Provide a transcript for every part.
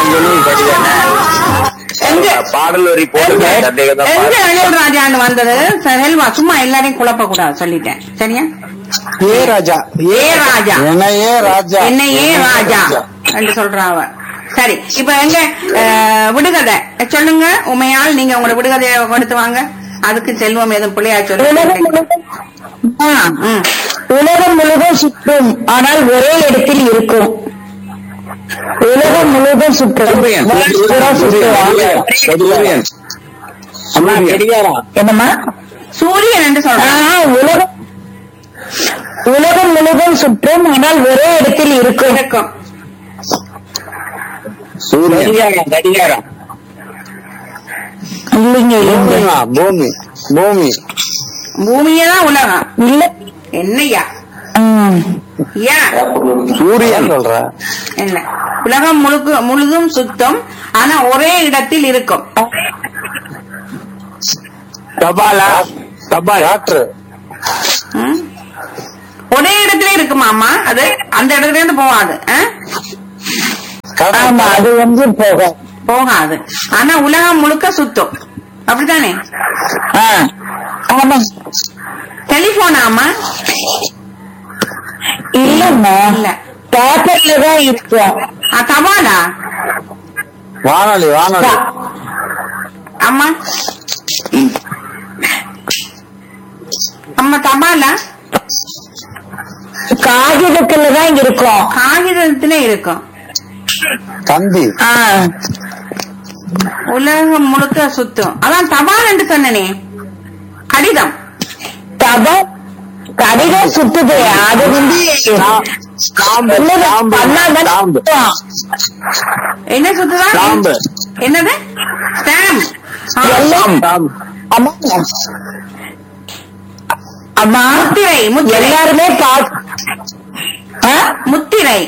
சொல்லுவது சரிதானே எங்க பாடல் வரி போடுங்க சந்தேகம் தான் எங்க பாருங்க. அனில் ராஜான்னு வந்தது செல்வா சும்மா எல்லாரையும் குழப்ப கூடாது சொல்லிட்டேன் சரியா ஏ ராஜா ஏ ராஜா என்னையே ராஜா என்னையே ராஜா என்று சொல்றா அவ சரி இப்ப எங்க அஹ், விடுகதை சொல்லுங்க உமையால் நீங்க உங்களோட விடுகதையை கொடுத்து வாங்க அதுக்கு செல்வம் எதுவும் பிள்ளையா சொல்லுங்க ம். உலகம் முழுதும் சுற்றும் ஆனால் ஒரே இடத்தில் இருக்கும் உலகம் முழுதும் சுற்றும் சூரியன். பூரா சுற்றுவான். சூரியன். அம்மா கெடிகாரா என்னம்மா சூரியன் என்று ஆ, சொல்றேன் உலகம் உலகம் முழுதும் சுற்றும் ஆனால் ஒரே இடத்தில் இருக்கும் இருக்கும் சூரியன் கடிகாரம் கடிகாரம் இல்லைங்க இல்லைங்க பூமிமா, பூமி பூமி பூமியே தான் உலகம் இல்ல என்னய்யா ம். யா சூரியன் சொல்ற என்ன உலகம் முழுக்க முழுதும் சுத்தம் ஆனா ஒரே இடத்தில் இருக்கும் தபாலா தபால் காற்று ம்? ஒரே இடத்துல இருக்குமாமா அது அந்த இடத்துல இருந்து போகாது ஆ? ஆமா அது வந்து போகும் போகாது ஆனா உலகம் முழுக்க சுத்தம் அப்படித்தானே ஆ. ஆமா டெலிபோன் ஆமா இல்லம்மா இல்ல பேப்பர்ல தான் இருக்கும் ஆ, தபாலா வானொலி வானொலி அம்மா அம்மா தபாலா காகிதத்துல தான் இருக்கும் காகிதத்துல இருக்கும் தந்தி ஆ. உலகம் முழுக்க சுத்தம் அதான் தபால் என்று சொன்னனே கடிதம் தபா கடிதம் சுத்துது அது வந்து ஸ்டாம்பு உள்ளது ஸ்டாம்பு பண்ணாதானே ஸ்டாம்பு சுத்தும். என்ன சுத்துதா ஸ்டாம்பு. என்னது ஸ்டாம்ப் ஆ, எல்லாம் ஸ்டாம்பு அம்மா அம்மா முத்திரை முத்திரை எல்லாருமே பாஸ் ஆ? முத்திரை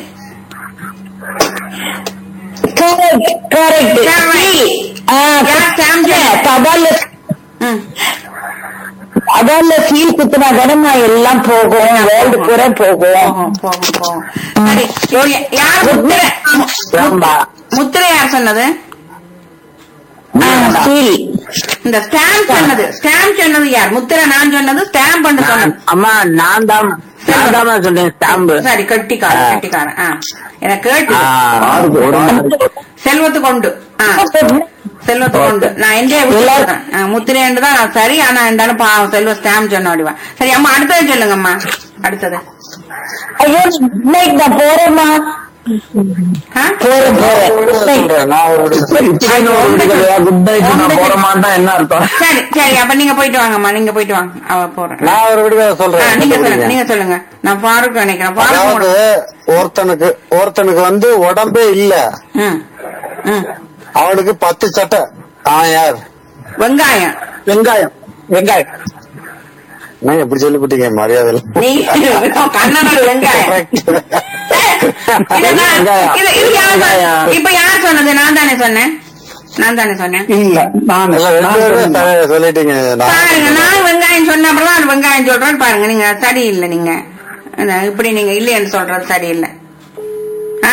correct, correct. Correct. Ah, Yeah, stamp it. தபால்ல ம். தபால்ல சீல் குத்துனா தானே எல்லாம் போகும் வேர்ல்டு பூரா போகும் போகும் போகும் போகும் சரி இப்போ யார் முத்திரை மு- ஸ்டாம்பா முத்திரை யார் சொன்னது ஆ, சீல் இந்த ஸ்டாம்ப் சொன்னது ஸ்டாம்ப் சொன்னது யார் முத்திரை நான் சொன்னது ஸ்டாம்ப் பண்ண சொன்னது அம்மா நான் தான் நான் தான் சொன்னேன் ஸ்டாம்பு சரி கட்டிக்காரன் கட்டிக்காரன் ஆ எனக்கு கேட்டு ஆறுக்கு ஒரு நாள். செல்வத்து கொண்டு ஆ செல்வத்து கொண்டு நான் எந்தே விட்டுறேன் முத்திரை என்று தான் நான் சரி ஆனா இருந்தாலும் பாவம் செல்வ ஸ்டாம்ப் சொன்ன ஓடிவா சரி அம்மா அடுத்தது சொல்லுங்கம்மா அடுத்தது ஐயோ இன்னைக்கு நான் போறேம்மா ஆ? போறேன் போறேன் சொல்றேன், நான் ஒரு இப்படின்னு ஒரு விடுதலையா, good night நான் போற மாட்டேன் என்ன அர்த்தம் சரி சரி அப்ப நீங்க போயிட்டு வாங்கம்மா நீங்க போயிட்டு வாங்க அவ போறேன் நான் ஒரு விடுதலை ஆ, சொல்றேன் நீங்க சொல்லுங்க நீங்க சொல்லுங்க நான் பாருக்கு நினைக்கிறேன் அதாவது பாருக்கு ஒருத்தனுக்கு ஒருத்தனுக்கு வந்து உடம்பே இல்ல ம் ம் அவனுக்கு பத்து சட்டை அவன் யார் வெங்காயம் வெங்காயம் வெங்காயம் நான் எப்படி சொல்லிவிட்டீங்க மரியாதை இல்ல. நீ கண்ணனோட வெங்காயம் இது நான்- இது- இது யார் சொன்ன- இப்ப யார் சொன்னது நான் தானே சொன்னேன் நான் தானே சொன்னேன் இல்ல ரெண்டு பேரும் சரியா சொல்லிட்டீங்க நான் பாருங்க நான் வெங்காயம் சொன்ன அப்புறம் தான் வெங்காயம் சொல்றேன் பாருங்க நீங்க சரியில்லை நீங்க அதான் இப்படி நீங்க இல்லைன்னு சொல்றது சரியில்லை ஆ?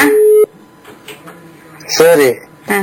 சரி ஆ.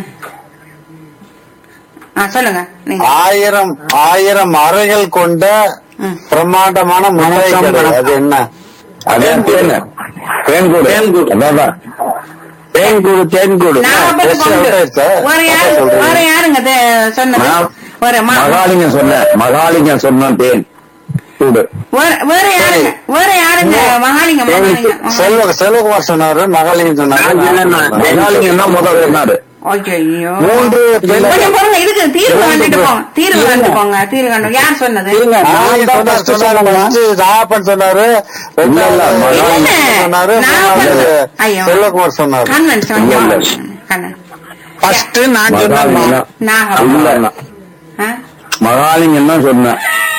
ஆ சொல்லுங்க நீங்க ஆயிரம் ஆயிரம் அறைகள் கொண்ட ம். பிரம்மாண்டமான முறை கடை அது என்ன அதே தேன் தேன்கூடு அதான் தேன்கூடு தேன்கூடு நாகப்பட்டு Yes, கொண்டு right, sir. வேற யாரு அப்ப சொல்றீங்க. வேற யாருங்க தே- சொன்னது நான் வேற மா- மகாலிங்கம் சொன்ன மகாலிங்கம் சொன்ன தேன் கூடு வேற- வேற யாருங்க வேற யாருங்க மகாலிங்கம் மகாலிங்கம் செல்வ செல்வகுமார் சொன்னாரு மகாலிங்கம் நான் சொன்னேன் சொன்னாரு மகாலிங்கம் தான் முதல் சொன்னாரு ஐயோ மூன்று கொஞ்சம் போங்க இதுக்கு தீர்வு கண்டுட்டு போங்க தீர்வு கண்டு போங்க தீர்வு கண்டு யார் சொன்னது மகாலிங்கம் சொன்னாரு, சொன்னாரு first நாகப்பன் சொன்னாரு ரெண்டாவது இல்ல, மகாலிங்கம் இல்ல. சொன்னாரு நாகப்பன் மூணாவது ஐயோ. செல்வகுமார் சொன்னாரு கண்ணன் சொன்னா இல்ல. கண்ணன் ஃபர்ஸ்ட் நான் மகாலிங்கம் சொன்னேன் தான். நாகப்பன் இல்ல ஆ? மகாலிங்கம் தான் சொன்னேன்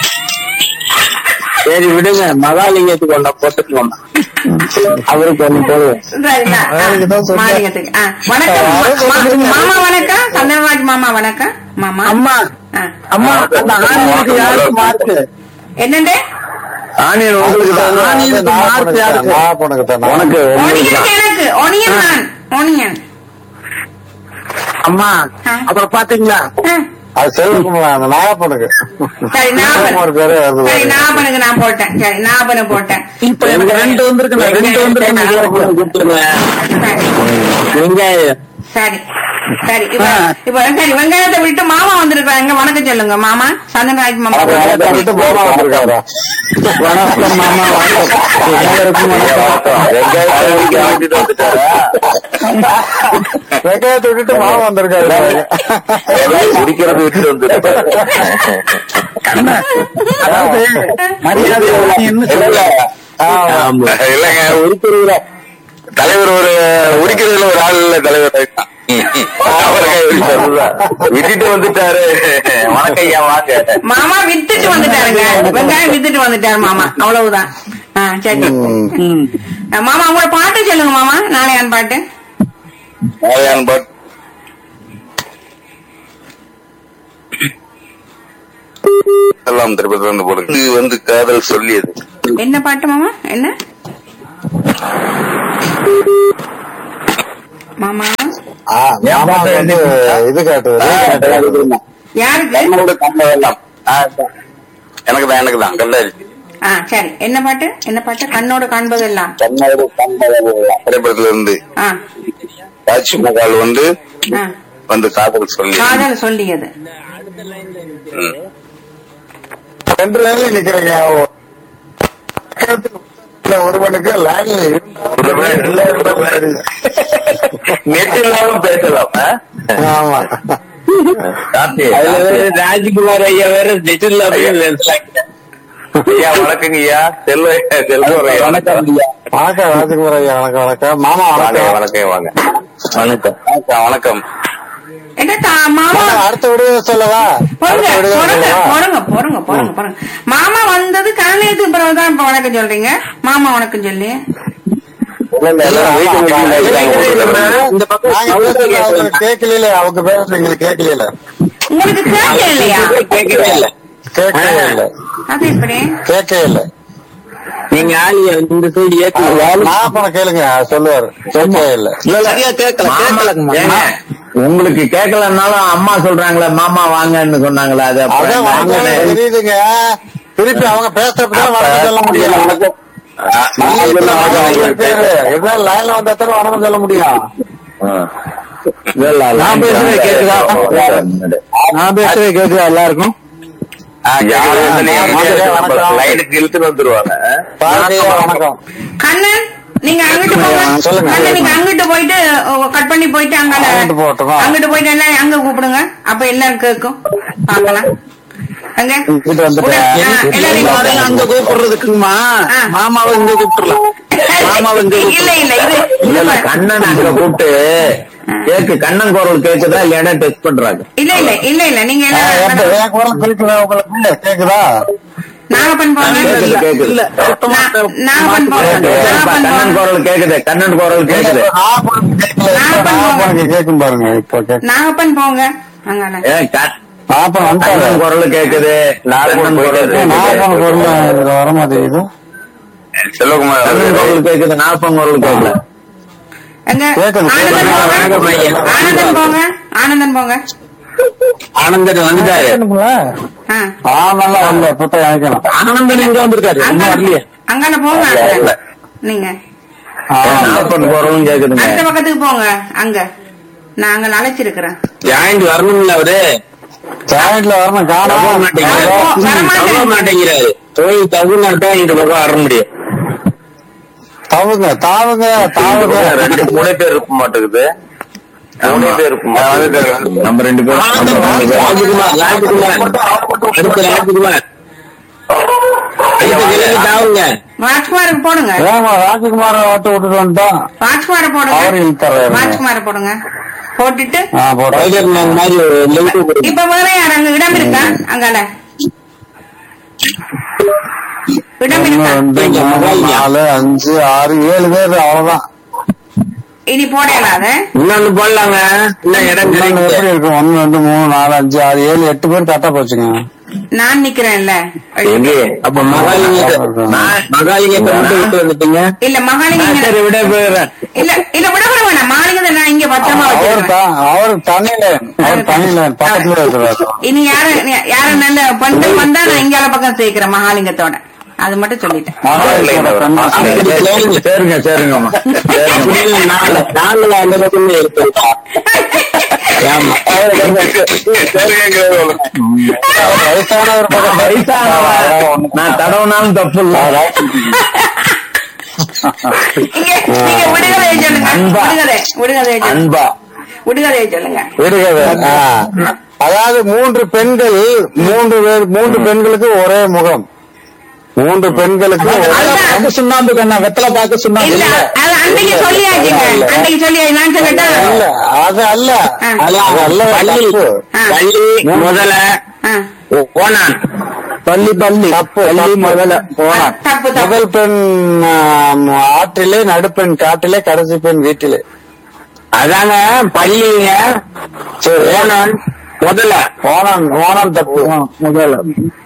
சரி விடுங்க மகாலிங்கத்துக்கு ஒண்ண போட்டுக்கோங்க அவருக்கு ஒண்ணு போடுவேன் சரிங்களா? ஆ, அதுக்கு தான் சொன்னேன். மாளிகத்துக்கு. ஆ, வணக்கம் யாரோ மா- மா- சொல்றீங்க. மாமா வணக்கம் சந்திரராஜ் மாமா வணக்கம் மாமா அம்மா ஆ. அம்மா அந்த ஆணியனுக்கு யாருக்கு மார்க்கு என்னண்டு ஆனியன் உங்களுக்கு தான் ஆணியனுக்கு மார்க் யாருக்கு நாகப்பனுக்கு தான் உனக்கு உங்களுக்கு ஒனியன் தான் எனக்கு ஒனியன் நான் ஒனியன் அம்மா ஆ. அப்புறம் பாத்தீங்களா ஆ. அது செல்வகுமார் அந்த நாகப்பனுக்கு சரி செல்வகுமார் நான் பேரு வருது சரி பாருங்க. நாபனுக்கு நான் போட்டேன் சரி நாபனு போட்டேன் இப்ப எனக்கு ரெண்டு வந்திருக்கு ரெண்டு வந்திருக்கு வெங்காயம் சரி சரி இப்ப ஆ. இப்ப சரி வெங்காயத்தை விட்டு மாமா வந்திருக்காங்க வணக்கம் சொல்லுங்க மாமா சந்தன்ராஜ் மாமா அதை விட்டு மாமா வந்திருக்காரா வணக்கம் மாமா வணக்கம் எல்லாருக்கும் வணக்கம் வெங்காயத்தை விட்டுட்டு வந்துட்டாரா? வெங்காயத்தை விட்டுட்டு மாமா வந்திருக்காரு குடிக்கிறது விட்டு வந்துட்டு கண்ணா அதாவது மரியாதை என்ன சொல்ல ஆமா. இல்லைங்க உருக்குறதுல தலைவர் ஒரு உரிக்கிறதுல ஒரு ஆள் இல்ல தலைவர் அவருக்கு விட்டுட்டு வந்துட்டாரு வணக்கம் ஐயா வாங்க மாமா வித்துட்டு வந்துட்டாருங்க வெங்காயம் வித்துட்டு வந்துட்டாரு மாமா அவ்வளவுதான் ஆ, சரி ஆ, மாமா உங்களோட பாட்டு சொல்லுங்க மாமா நாளையான் பாட்டு நாளையான் பட் எல்லாம் திருப்பி வந்து போடுங்க இது வந்து காதல் சொல்லியது என்ன பாட்டு மாமா என்ன மாமா ஆ, மாமா வந்து இது காட்டுவது யாருக்கு கண்ணோட கண்டதெல்லாம் எனக்கு தான் எனக்கு தான் கண்டாச்சு ஆ சரி என்ன பாட்டு என்ன பாட்டு கண்ணோடு காண்பதெல்லாம் கண்ணோட கண்டதெல்லாம் திரைப்படத்துல இருந்து ஆ தாஜ்மஹால் வந்து ஆ வந்து காதல் சொல்லி காதல் சொல்லியது ம். ரெண்டு லைன்ல நிக்கிறீங்க ஒருவனுக்கு லைன்ல நெட் இல்லாம பேசலாம் ஆ? ஆமா கார்த்தி, அதுல வேற கார்த்தி. ராஜ்குமார் ஐயா வேற நெட்டில் ஐயா வணக்கங்க ஐயா செல்வ செல்வம் ஐயா. வணக்கம் ஐயா வணக்கம் ராஜகுமார் ஐயா வணக்கம் வணக்கம் மாமா வாங்க வணக்கம் வணக்கம் வாங்க வணக்கம் வணக்கம் வணக்கம் என்ன தா- மாமா மாமா, அடுத்த விடுதலை சொல்லவா போடுங்க அடுத்த விடுதலை போடுங்க சொல்லவா போடுங்க போடுங்க போடுங்க போடுங்க மாமா வந்தது காலையத்துக்கு பிறகுதான் இப்ப வணக்கம் சொல்றீங்க மாமா வணக்கம் சொல்லி எல்லாரும் வீட்டு மீட்டிங்ல இருக்காங்க. இந்த பக்கம் நாங்க பேசுறது அவங்களுக்கு கேட்கல அவங்க பேசுறது எங்களுக்கு கேட்கல உங்களுக்கு கேட்க இல்லையா கேட்கவே இல்ல கேட்கவே இல்ல அது எப்படி கேட்கவே இல்ல நீங்க ஆலிய இந்த சைடு ஏத்து நாகப்பணம் கேளுங்க சொல்லுவாரு கேட்கவே இல்ல சரியா கேட்கல கேட்கலங்கம்மா ஏங்க, உங்களுக்கு கேட்கலன்னாலும் அம்மா சொல்றாங்களே மாமா வாங்கன்னு சொன்னாங்களே அது அப்ப அதான் நான் வாங்க சொன்னேன். தெரியுதுங்க திருப்பி அவங்க பேசுறதுதான் வணக்கம் சொல்ல முடியும் ஆ, நான் சொல்ல வணக்கம் பேரு எதாவது லைன்ல வந்தா தானே வணக்கம் சொல்ல முடியும் நான் பேசுறது கேக்குதா நான் பேசுறது கேக்குதா எல்லாருக்கும் ஆ, யாரு வந்து நீங்க வணக்கம், வணக்கம். லைனுக்கு இழுத்துட்டு வந்துருவாங்க பாரதி வணக்கம் கண்ணன் நீங்க அங்கிட்டு போங்க சொல்லுங்க. கண்ணன் நீங்க அங்கிட்டு போயிட்டு கட் பண்ணி போயிட்டு அங்க அங்கிட்டு போகட்டுமா? அங்கிட்டு போயிட்டு எல்லாம் அங்க கூப்பிடுங்க அப்ப எல்லாரும் கேட்கும் பாக்கலாம் அங்க இங்கிட்டு வந்துட்டேன். ஆ, எல்லாரையும் முதல்ல அங்க கூப்பிடுறதுக்குமா ஆ. மாமாவை இங்க கூப்பிட்டுலாம் மாமாவை இங்க இல்ல இல்ல இது இல்ல இல்ல கண்ணன் அங்க கூப்பிட்டு கேக்கு கண்ணன் குரல் கேக்குதா இல்லையா டெஸ்ட் பண்றாங்க இல்ல இல்ல இல்ல இல்ல நீங்க ஆ, எப்ப எல்லாம் என் குரல் கேட்குதா உங்களுக்கு கேக்குதா நாகப்பன் போங்க கேக்குது கேக்குது இல்ல சுத்தமா நா- நாகப்பன் போங்க நாகப்பன் கண்ணன் போங்க குரல் கேக்குது கண்ணன் குரல் கேக்குது நாகப்பணம் கேட்கல இப்ப நாகப்பணம் கேட்கும் பாருங்க இப்போ கேட்கும் நாகப்பன் போங்க அங்கால ஏ, க- நாகப்பணம் கண்ணன் வந்துட்டாரு குரல் கேக்குது கண்ணன் குரல் நாகப்பணம் கேக்குது குரல் இதுல வர மாட்டேங்குது செல்வகுமார் கண்ணன் குரல் கேக்குது நாப்பன் குரல் கேட்கல எங்க கேக்குது, ஆனந்தன் போங்க வணக்கம் ஐயா. ஆனந்தன் போங்க ஆனந்தன் போங்க ஆனந்தன் வந்துட்டாரு ஆ. ஆமாம் வரல இப்ப இணைக்கணும் ஆனந்தன் எங்க வந்திருக்காரு இன்னும் வரலையே அங்கால போங்க வரல, அங்க. வரல. நீங்க நாப்பன் குரலும் கேக்குதுங்க அடுத்த பக்கத்துக்கு போங்க அங்க நான் அங்க அழைச்சிருக்கிறேன் ஜாயிண்ட் வரணும்ல அவரு ஜாயிண்ட்ல வரணும் தவற காணும் மாட்டேங்கிறாரு வரமாட்டேன். தவற மாட்டேங்கிறாரு தொழில் தகுநாட்டா இந்த பக்கம் வர முடியும் தாவுங்க தாவுங்க தாவுங்க ரெண்டு மூணு பேர் இருக்க மாட்டேங்குது மூணு பேர் இருக்க மாட்டேங்குது நம்ம ரெண்டு பேரும் ராஜகுமார் ராஜகுமார் அடுத்த ராஜகுமார் அடுத்த கிழக்கு தாவுங்க ராஜ்குமாருக்கு போடுங்க ஏமா ராஜகுமார ஓட்டு விட்டுட்டு வந்துட்டோம் ராஜ்குமார அவர் போடுங்க இழுத்துறாரு ராஜ்குமார போடுங்க போட்டுட்டு ஆ போடுறேன் டைகர் மேன் மாதிரி ஒரு லிங்க் கொடுங்க இப்ப வேற யார் அங்க இடம் இருக்கா அங்கால இடம் ஒண்ணு இருக்கா ரெண்டு மூணு நாலு அஞ்சு ஆறு ஏழு பேர் அவ்வளவுதான் இனி போடலாத இன்னொன்னு போடலாங்க இன்னும் இடம் இன்னொன்னு கிடைக்குது எப்படி இருக்கும் ஒண்ணு ரெண்டு மூணு நாலு அஞ்சு ஆறு ஏழு எட்டு பேர் கரெக்டா போச்சுங்க நான் நிக்கிறேன்ல எங்க அப்ப மகாலிங்கத்தை நான் மகாலிங்கத்தை மட்டும் விட்டு வந்துட்டீங்க இல்ல மகாலிங்க சரி விட போயிடுறேன் இல்ல இல்ல விட விட வேணாம் மாலிங்க இங்க பத்திரமா அவர் வச்சிருக்கேன் த- அவர் தனியில அவர் தனியில பக்கத்துல இருக்கிறார் இனி யாரு யாரு நல்ல பெண்கள் வந்தா நான் இங்கால பக்கம் சேர்க்கிறேன் மகாலிங்கத்தோட அது மட்டும் சொல்லிட்டேன் சரிங்க சரிங்கம்மா அப்படின்னு நாலு நாலு அந்த பக்கமே இருக்குப்பா ஆமா வயசானவர் பக்கம் வயசானவர் நான் தடவுனாலும் தப்பு இல்ல இங்க நீங்க விடுகதையை சொல்லுங்க அன்பா. விடுகதை விடுகதையை சொல்லுங்க அன்பா விடுகதையை சொல்லுங்க விடுகதை ஆ. அதாவது மூன்று பெண்கள் மூன்று பேர் மூன்று பெண்களுக்கு ஒரே முகம் மூன்று பெண்களுக்கு ஒரே அதுதான். ரொம்ப சுண்ணாம்பு கண்ணா வெத்தலை பார்க்க சுண்ணாம்பு இல்ல இல்ல அது அன்னைக்கு சொல்லியாச்சுங்க இல்ல. அன்னைக்கு சொல்லியாச்சு நான் சொல்லட்டா இல்ல அது அல்ல ஆ. அது அல்ல பள்ளி தப்பு. ஆ. பள்ளி முதல ஆ. போனான் பள்ளி பள்ளி தப்பு பள்ளி முதல்ல போனான் தப்பு தப்பு முதல் பெண் ஆம், ஆற்றிலே நடுப்பெண் காட்டிலே கடைசி பெண் வீட்டிலே அதாங்க பள்ளிங்க போனான் முதல போனான் போனான் தப்பு முதல்ல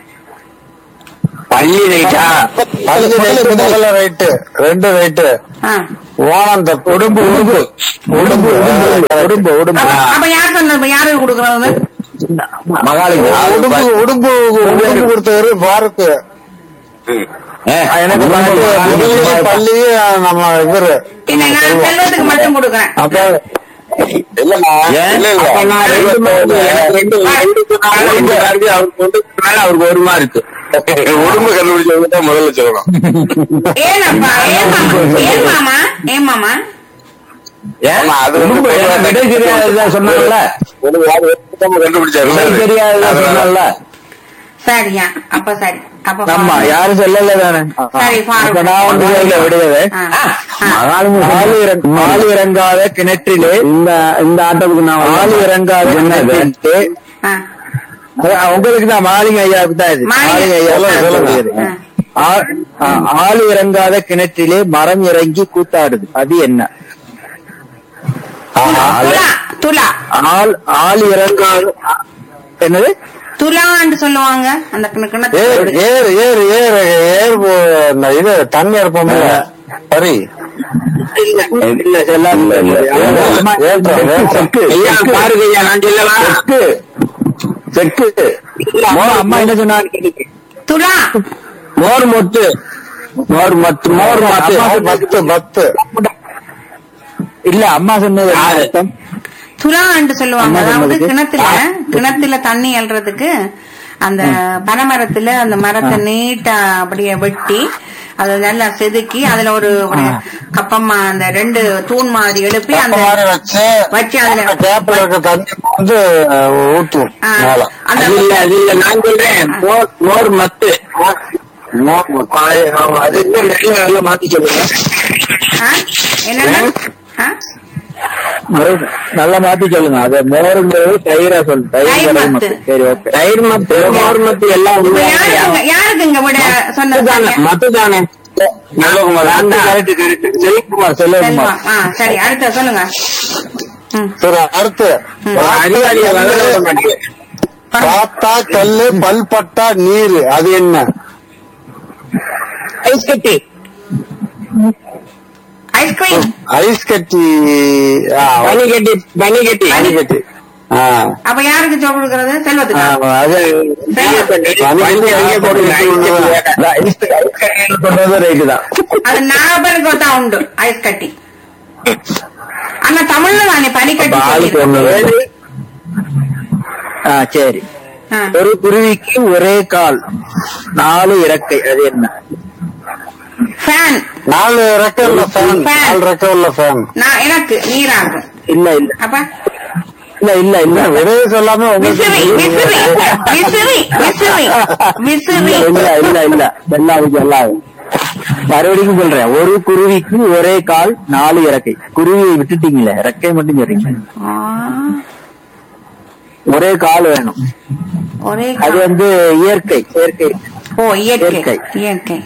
பள்ளி ரைட்டா பள்ளி ரைட்டு முதல்ல ரைட்டு ரெண்டு ரைட்டு ஆ. ஓணம் தப்பு உடும்பு உடும்பு உடும்பு உடும்பு உடும்பு அப்ப அப்ப யார் சொன்னது யாருக்கு கொடுக்கறது மகாலிங்க உடும்பு உடும்பு உடும்பு கொடுத்தவரு பாரத் எனக்கு பள்ளி பள்ளி நம்ம இவரு இல்ல நான் செல்வத்துக்கு மட்டும் கொடுக்குறேன் அப்ப இல்லண்ணா இல்ல இல்ல அப்ப நான் ரெண்டு மார்க்கு, ரெண்டு ரெண்டு சொன்னாலும் ரெண்டு மார்க்கு, அவருக்கு ஒன்று சொன்னாலும் அவருக்கு ஒரு மார்க்கு உடம்பு கண்டுபிடிச்சவங்க தான் முதல்ல சொல்லணும் ஏனப்பா ஏன் மாமா ஏன் மாமா ஏன் மாமா ஆமா, அது வந்து விடை தெரியாததா சொன்னாங்கல்ல ஒரு யாரு ஒருத்தவங்க கண்டுபிடிச்சாரு விடை தெரியாததா சொன்னாங்கல்ல சரியா அப்ப சரி அப்ப ஆமா பாருங்க. யாரும் சொல்லல தானே சரி, பாருங்க. அப்ப நான் ஒன்று சொல்லல விடுவது ஆ. ஆ. ஆள் இறங்க- ஆள் இறங்காத கிணற்றிலே இந்த இந்த ஆட்டத்துக்கு நான் ஆள் இறங்காத கிணற்றிலே ஆ. அது உங்களுக்கு தான் மாலிங்க ஐயாவுக்கு தான் இது மாலிங்க. மாலிங்க ஐயா சொல்லுங்க, சொல்லுங்க ஆ. ஆ- ஆ, ஆள் இறங்காத கிணற்றிலே மரம் இறங்கி கூத்தாடுது அது என்ன துலா துலா ஆள் ஆள் இறங்காத என்னது துலான்னு சொல்லுவாங்க அந்த கிண- கிணத்து ஏர் ஏர் ஏர் ஏர் ஏர் போ- இந்த இது தண்ணி இருப்போம்ல சரி இல்ல எல்லாம் இல்ல இல்ல ஏற்றம், ஏற்றம். ஐயா பாருங்க ஐயா நான் சொல்லலாம் செக்கு செக்கு மோர் அம்மா என்ன சொன்னாங்க துலா மோர் மொத்து மோர் மத்து மோர் மத்து பத்து பத்து இல்ல அம்மா சொன்னது என்ன அர்த்தம்? துலான்னு சொல்லுவாங்க என்ன அதாவது சொன்னதுக்கு? கிணத்துல கிணத்துல தண்ணி அல்றதுக்கு அந்த பனைமரத்துல அந்த மரத்தை நீட்டா அப்படியே வெட்டி அதை நல்லா செதுக்கி அதுல ஒரு ஒரு கப்பமா அந்த ரெண்டு தூண் மாதிரி எழுப்பி அந்த மாதிரி வச்சு வச்சு அதுல கேப்ல இருக்க தண்ணி வந்து ஊத்தும் ஆ, மேல அந்த அது இல்ல அது இல்ல நான் சொல்றேன் மோர் மோர் மத்து மோர் மொத்து. ஆமா, அது இன்னும் நிறைய நல்லா மாத்தி சொல்லுங்க ஆ? என்னன்னா ஆ? மறு- நல்லா மாத்தி சொல்லுங்க அது மோருங்கிறது தயிரா சொல்லு தயிர் தயிர் கடை மத்து. மத்து சரி ஓகே தயிர் மத்து மோர் மத்து எல்லாம் இப்ப உண்மையா யாருக்குங்க யாருக்குங்க விட சொன்னது மத்து தானே செல்வகுமார் அந்த கரெக்ட் கரெக்ட் செல்வகுமார் செல்வா செல்வகுமார் ஆ சரி அடுத்த சொல்லுங்க ம். சரி அடுத்து அதிகாரியை வளர மாட்டேங்குது பார்த்தா கல்லு பல்பட்டா நீர் அது என்ன ஐஸ் கட்டி ஐஸ்கிரீம் ஐஸ் கட்டி ஆ, பனி கட்டி பனி கட்டி பனி கட்டி ஆ. அப்ப யாருக்கு சொல் கொடுக்கறது ஆ, செல்வத்துக்கு அது பனி அங்கே போடுங்க ஐஸ் கட்டி இந்த ஐஸ் ஐஸ் கட்டின்னு சொன்னது ரைட்டு தான் அது நாகப்பனுக்கு தான் உண்டு ஐஸ் கட்டி ஆனா தமிழ்ல தானே பனிக்கட்டி அப்ப ஆளுக்கு ஒண்ணு சொல்லிருக்கு. ஆ சரி ஆ. ஒரு குருவிக்கு ஒரே கால் நாலு இறக்கை அது என்ன ஃபேன் நாலு ரெக்கை உள்ள ஃபேன் Fan. நாலு ரெக்கை உள்ள ஃபேன் நான் எனக்கு நீராகும் இல்ல இல்ல அப்ப இல்ல இல்ல இல்ல விரைவு சொல்லாம உங்களுக்கு விசிறி விசிறி விசிறி விசிறி விசிறி இல்ல இல்ல இல்ல எல்லாருக்கும் எல்லாம் மறுபடியும் சொல்றேன் ஒரு குருவிக்கு ஒரே கால் நாலு இறக்கை குருவியை விட்டுட்டீங்களே இறக்கை மட்டும் சொல்றீங்க ஆ, ஒரே கால் வேணும் ஒரே அது கா- வந்து இயற்கை இயற்கை ஓ இயற்கை இயற்கை. இயற்கை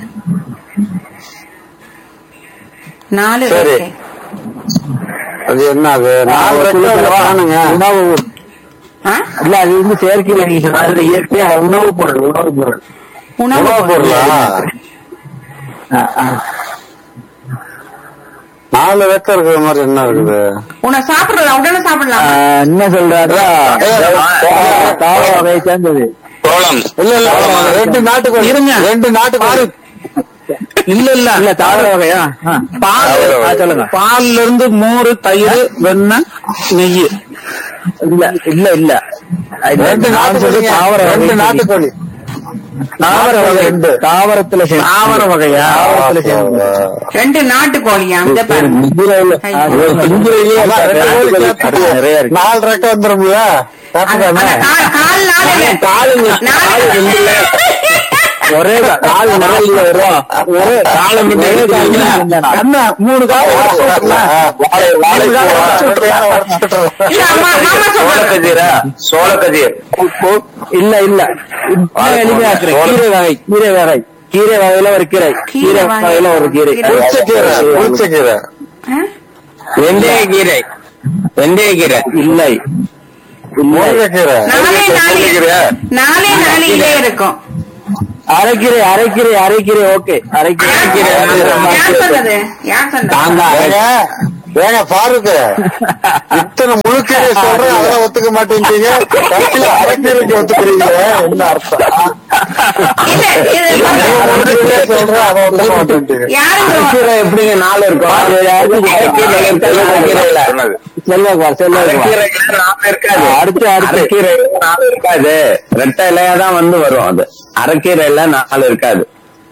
நாலு சரி. இயற்கை அது என்ன அது நாலு ரெக்கை உள்ள ஃபேனுங்க உணவு ஆ? இல்ல அது வந்து செயற்கையில நீங்க சொன்னது இயற்கை உணவு பொருள் உணவு பொருள் உணவு உணவு பொருளா பொருள். ஆ, ஆ. நாலு ரெக்க இருக்கிற மாதிரி என்ன இருக்குது உன்னை சாப்பிடலாம் உடனே சாப்பிடலாம் என்ன சொல்றாருன்னா தாவர வகையை சேர்ந்தது சோளம் இல்ல இல்ல ரெண்டு நாட்டுக்கோழி இருங்க. ரெண்டு நாட்டுக்கோழி இல்ல இல்ல இல்ல தாவர வகையா ஆ. பால் தாவர வகை. ஆ, சொல்லுங்க பால்ல இருந்து மோர் தயிர் வெண்ணெய் நெய் இல்ல இல்ல இல்ல ரெண்டு நான் சொல்றது நாட்டுக்கோழி தாவர ரெண்டு வகை நாட்டுக்கோழி தாவர வகை ரெண்டு. தாவரத்துல சேர்ந்து- தாவர வகையா தாவரத்துல சேர்ந்து ரெண்டு நாட்டு கோழியா இந்த பாரு அதான் ரெண்டு கோழி சேர்த்து நிறைய இருக்கு நாலு ரெக்க வந்துரும்ல அந்த அந்த கால் கால் நாலு காலுங்க. நாலு ஒரே கா- கால் நிறைய வரும் ஒரே காலை மட்டும் எடுத்துக்கிட்டீங்கன்னா, கண்ணா, மூணு கால் உடைச்சு விட்டுறலாம். வாழை வாழை மூணு கால் உடைச்சு விட்டுறலாம். இல்ல அம்மா மாமா சொல்றாங்க சோளக்கதிரா சோளக்கதிர் இல்ல இல்ல இன்னும் எளிமையா இருக்கிறேன். கீரை வகை கீரை வகை கீரை வகையில ஒரு கீரை கீரை கீரை வகை. வகையில ஒரு கீரை கீரை. புளிச்சக்கீரை புளிச்சக்கீரை ஆ? வெந்தயக்கீரை வெந்தயக்கீரை இல்லை முருங்கைக்கீரை நாலே நாலு கீரை. நாலே நாலு இலே இருக்கும் அரைக்கீரை அரைக்கீரை அரைக்கீரை ஓகே அரைக்கீரை யார் சொன்னது யார் சொன்னது ஏங்க ஏங்க பாருங்க இத்தனை முழுக்கீரை சொல்றேன் அதெல்லாம் ஒத்துக்க மாட்டேங்கிறீங்க கடைசியில அரைக்கீரைக்கு ஒத்துக்கிறீங்க என்ன அர்த்தம் இல்ல இது முழுக்கீரை சொல்றேன் அதை ஒத்துக்க மாட்டேங்கிறீங்க யாருங்க அரைக்கீரை எப்படிங்க நாலு இருக்கும் அரைக்கீரை இல்ல. சொன்னது. செல்வாக்குவார் செல்வாக்குவார் அரைக்கீரைல நாலு இருக்காது. அடுத்து, அடுத்து. அரைக்கீரைல நாலு இருக்காது ரெட்டை இலையா தான் வந்து வரும் அது அரைக்கீரைல நாலு இருக்காது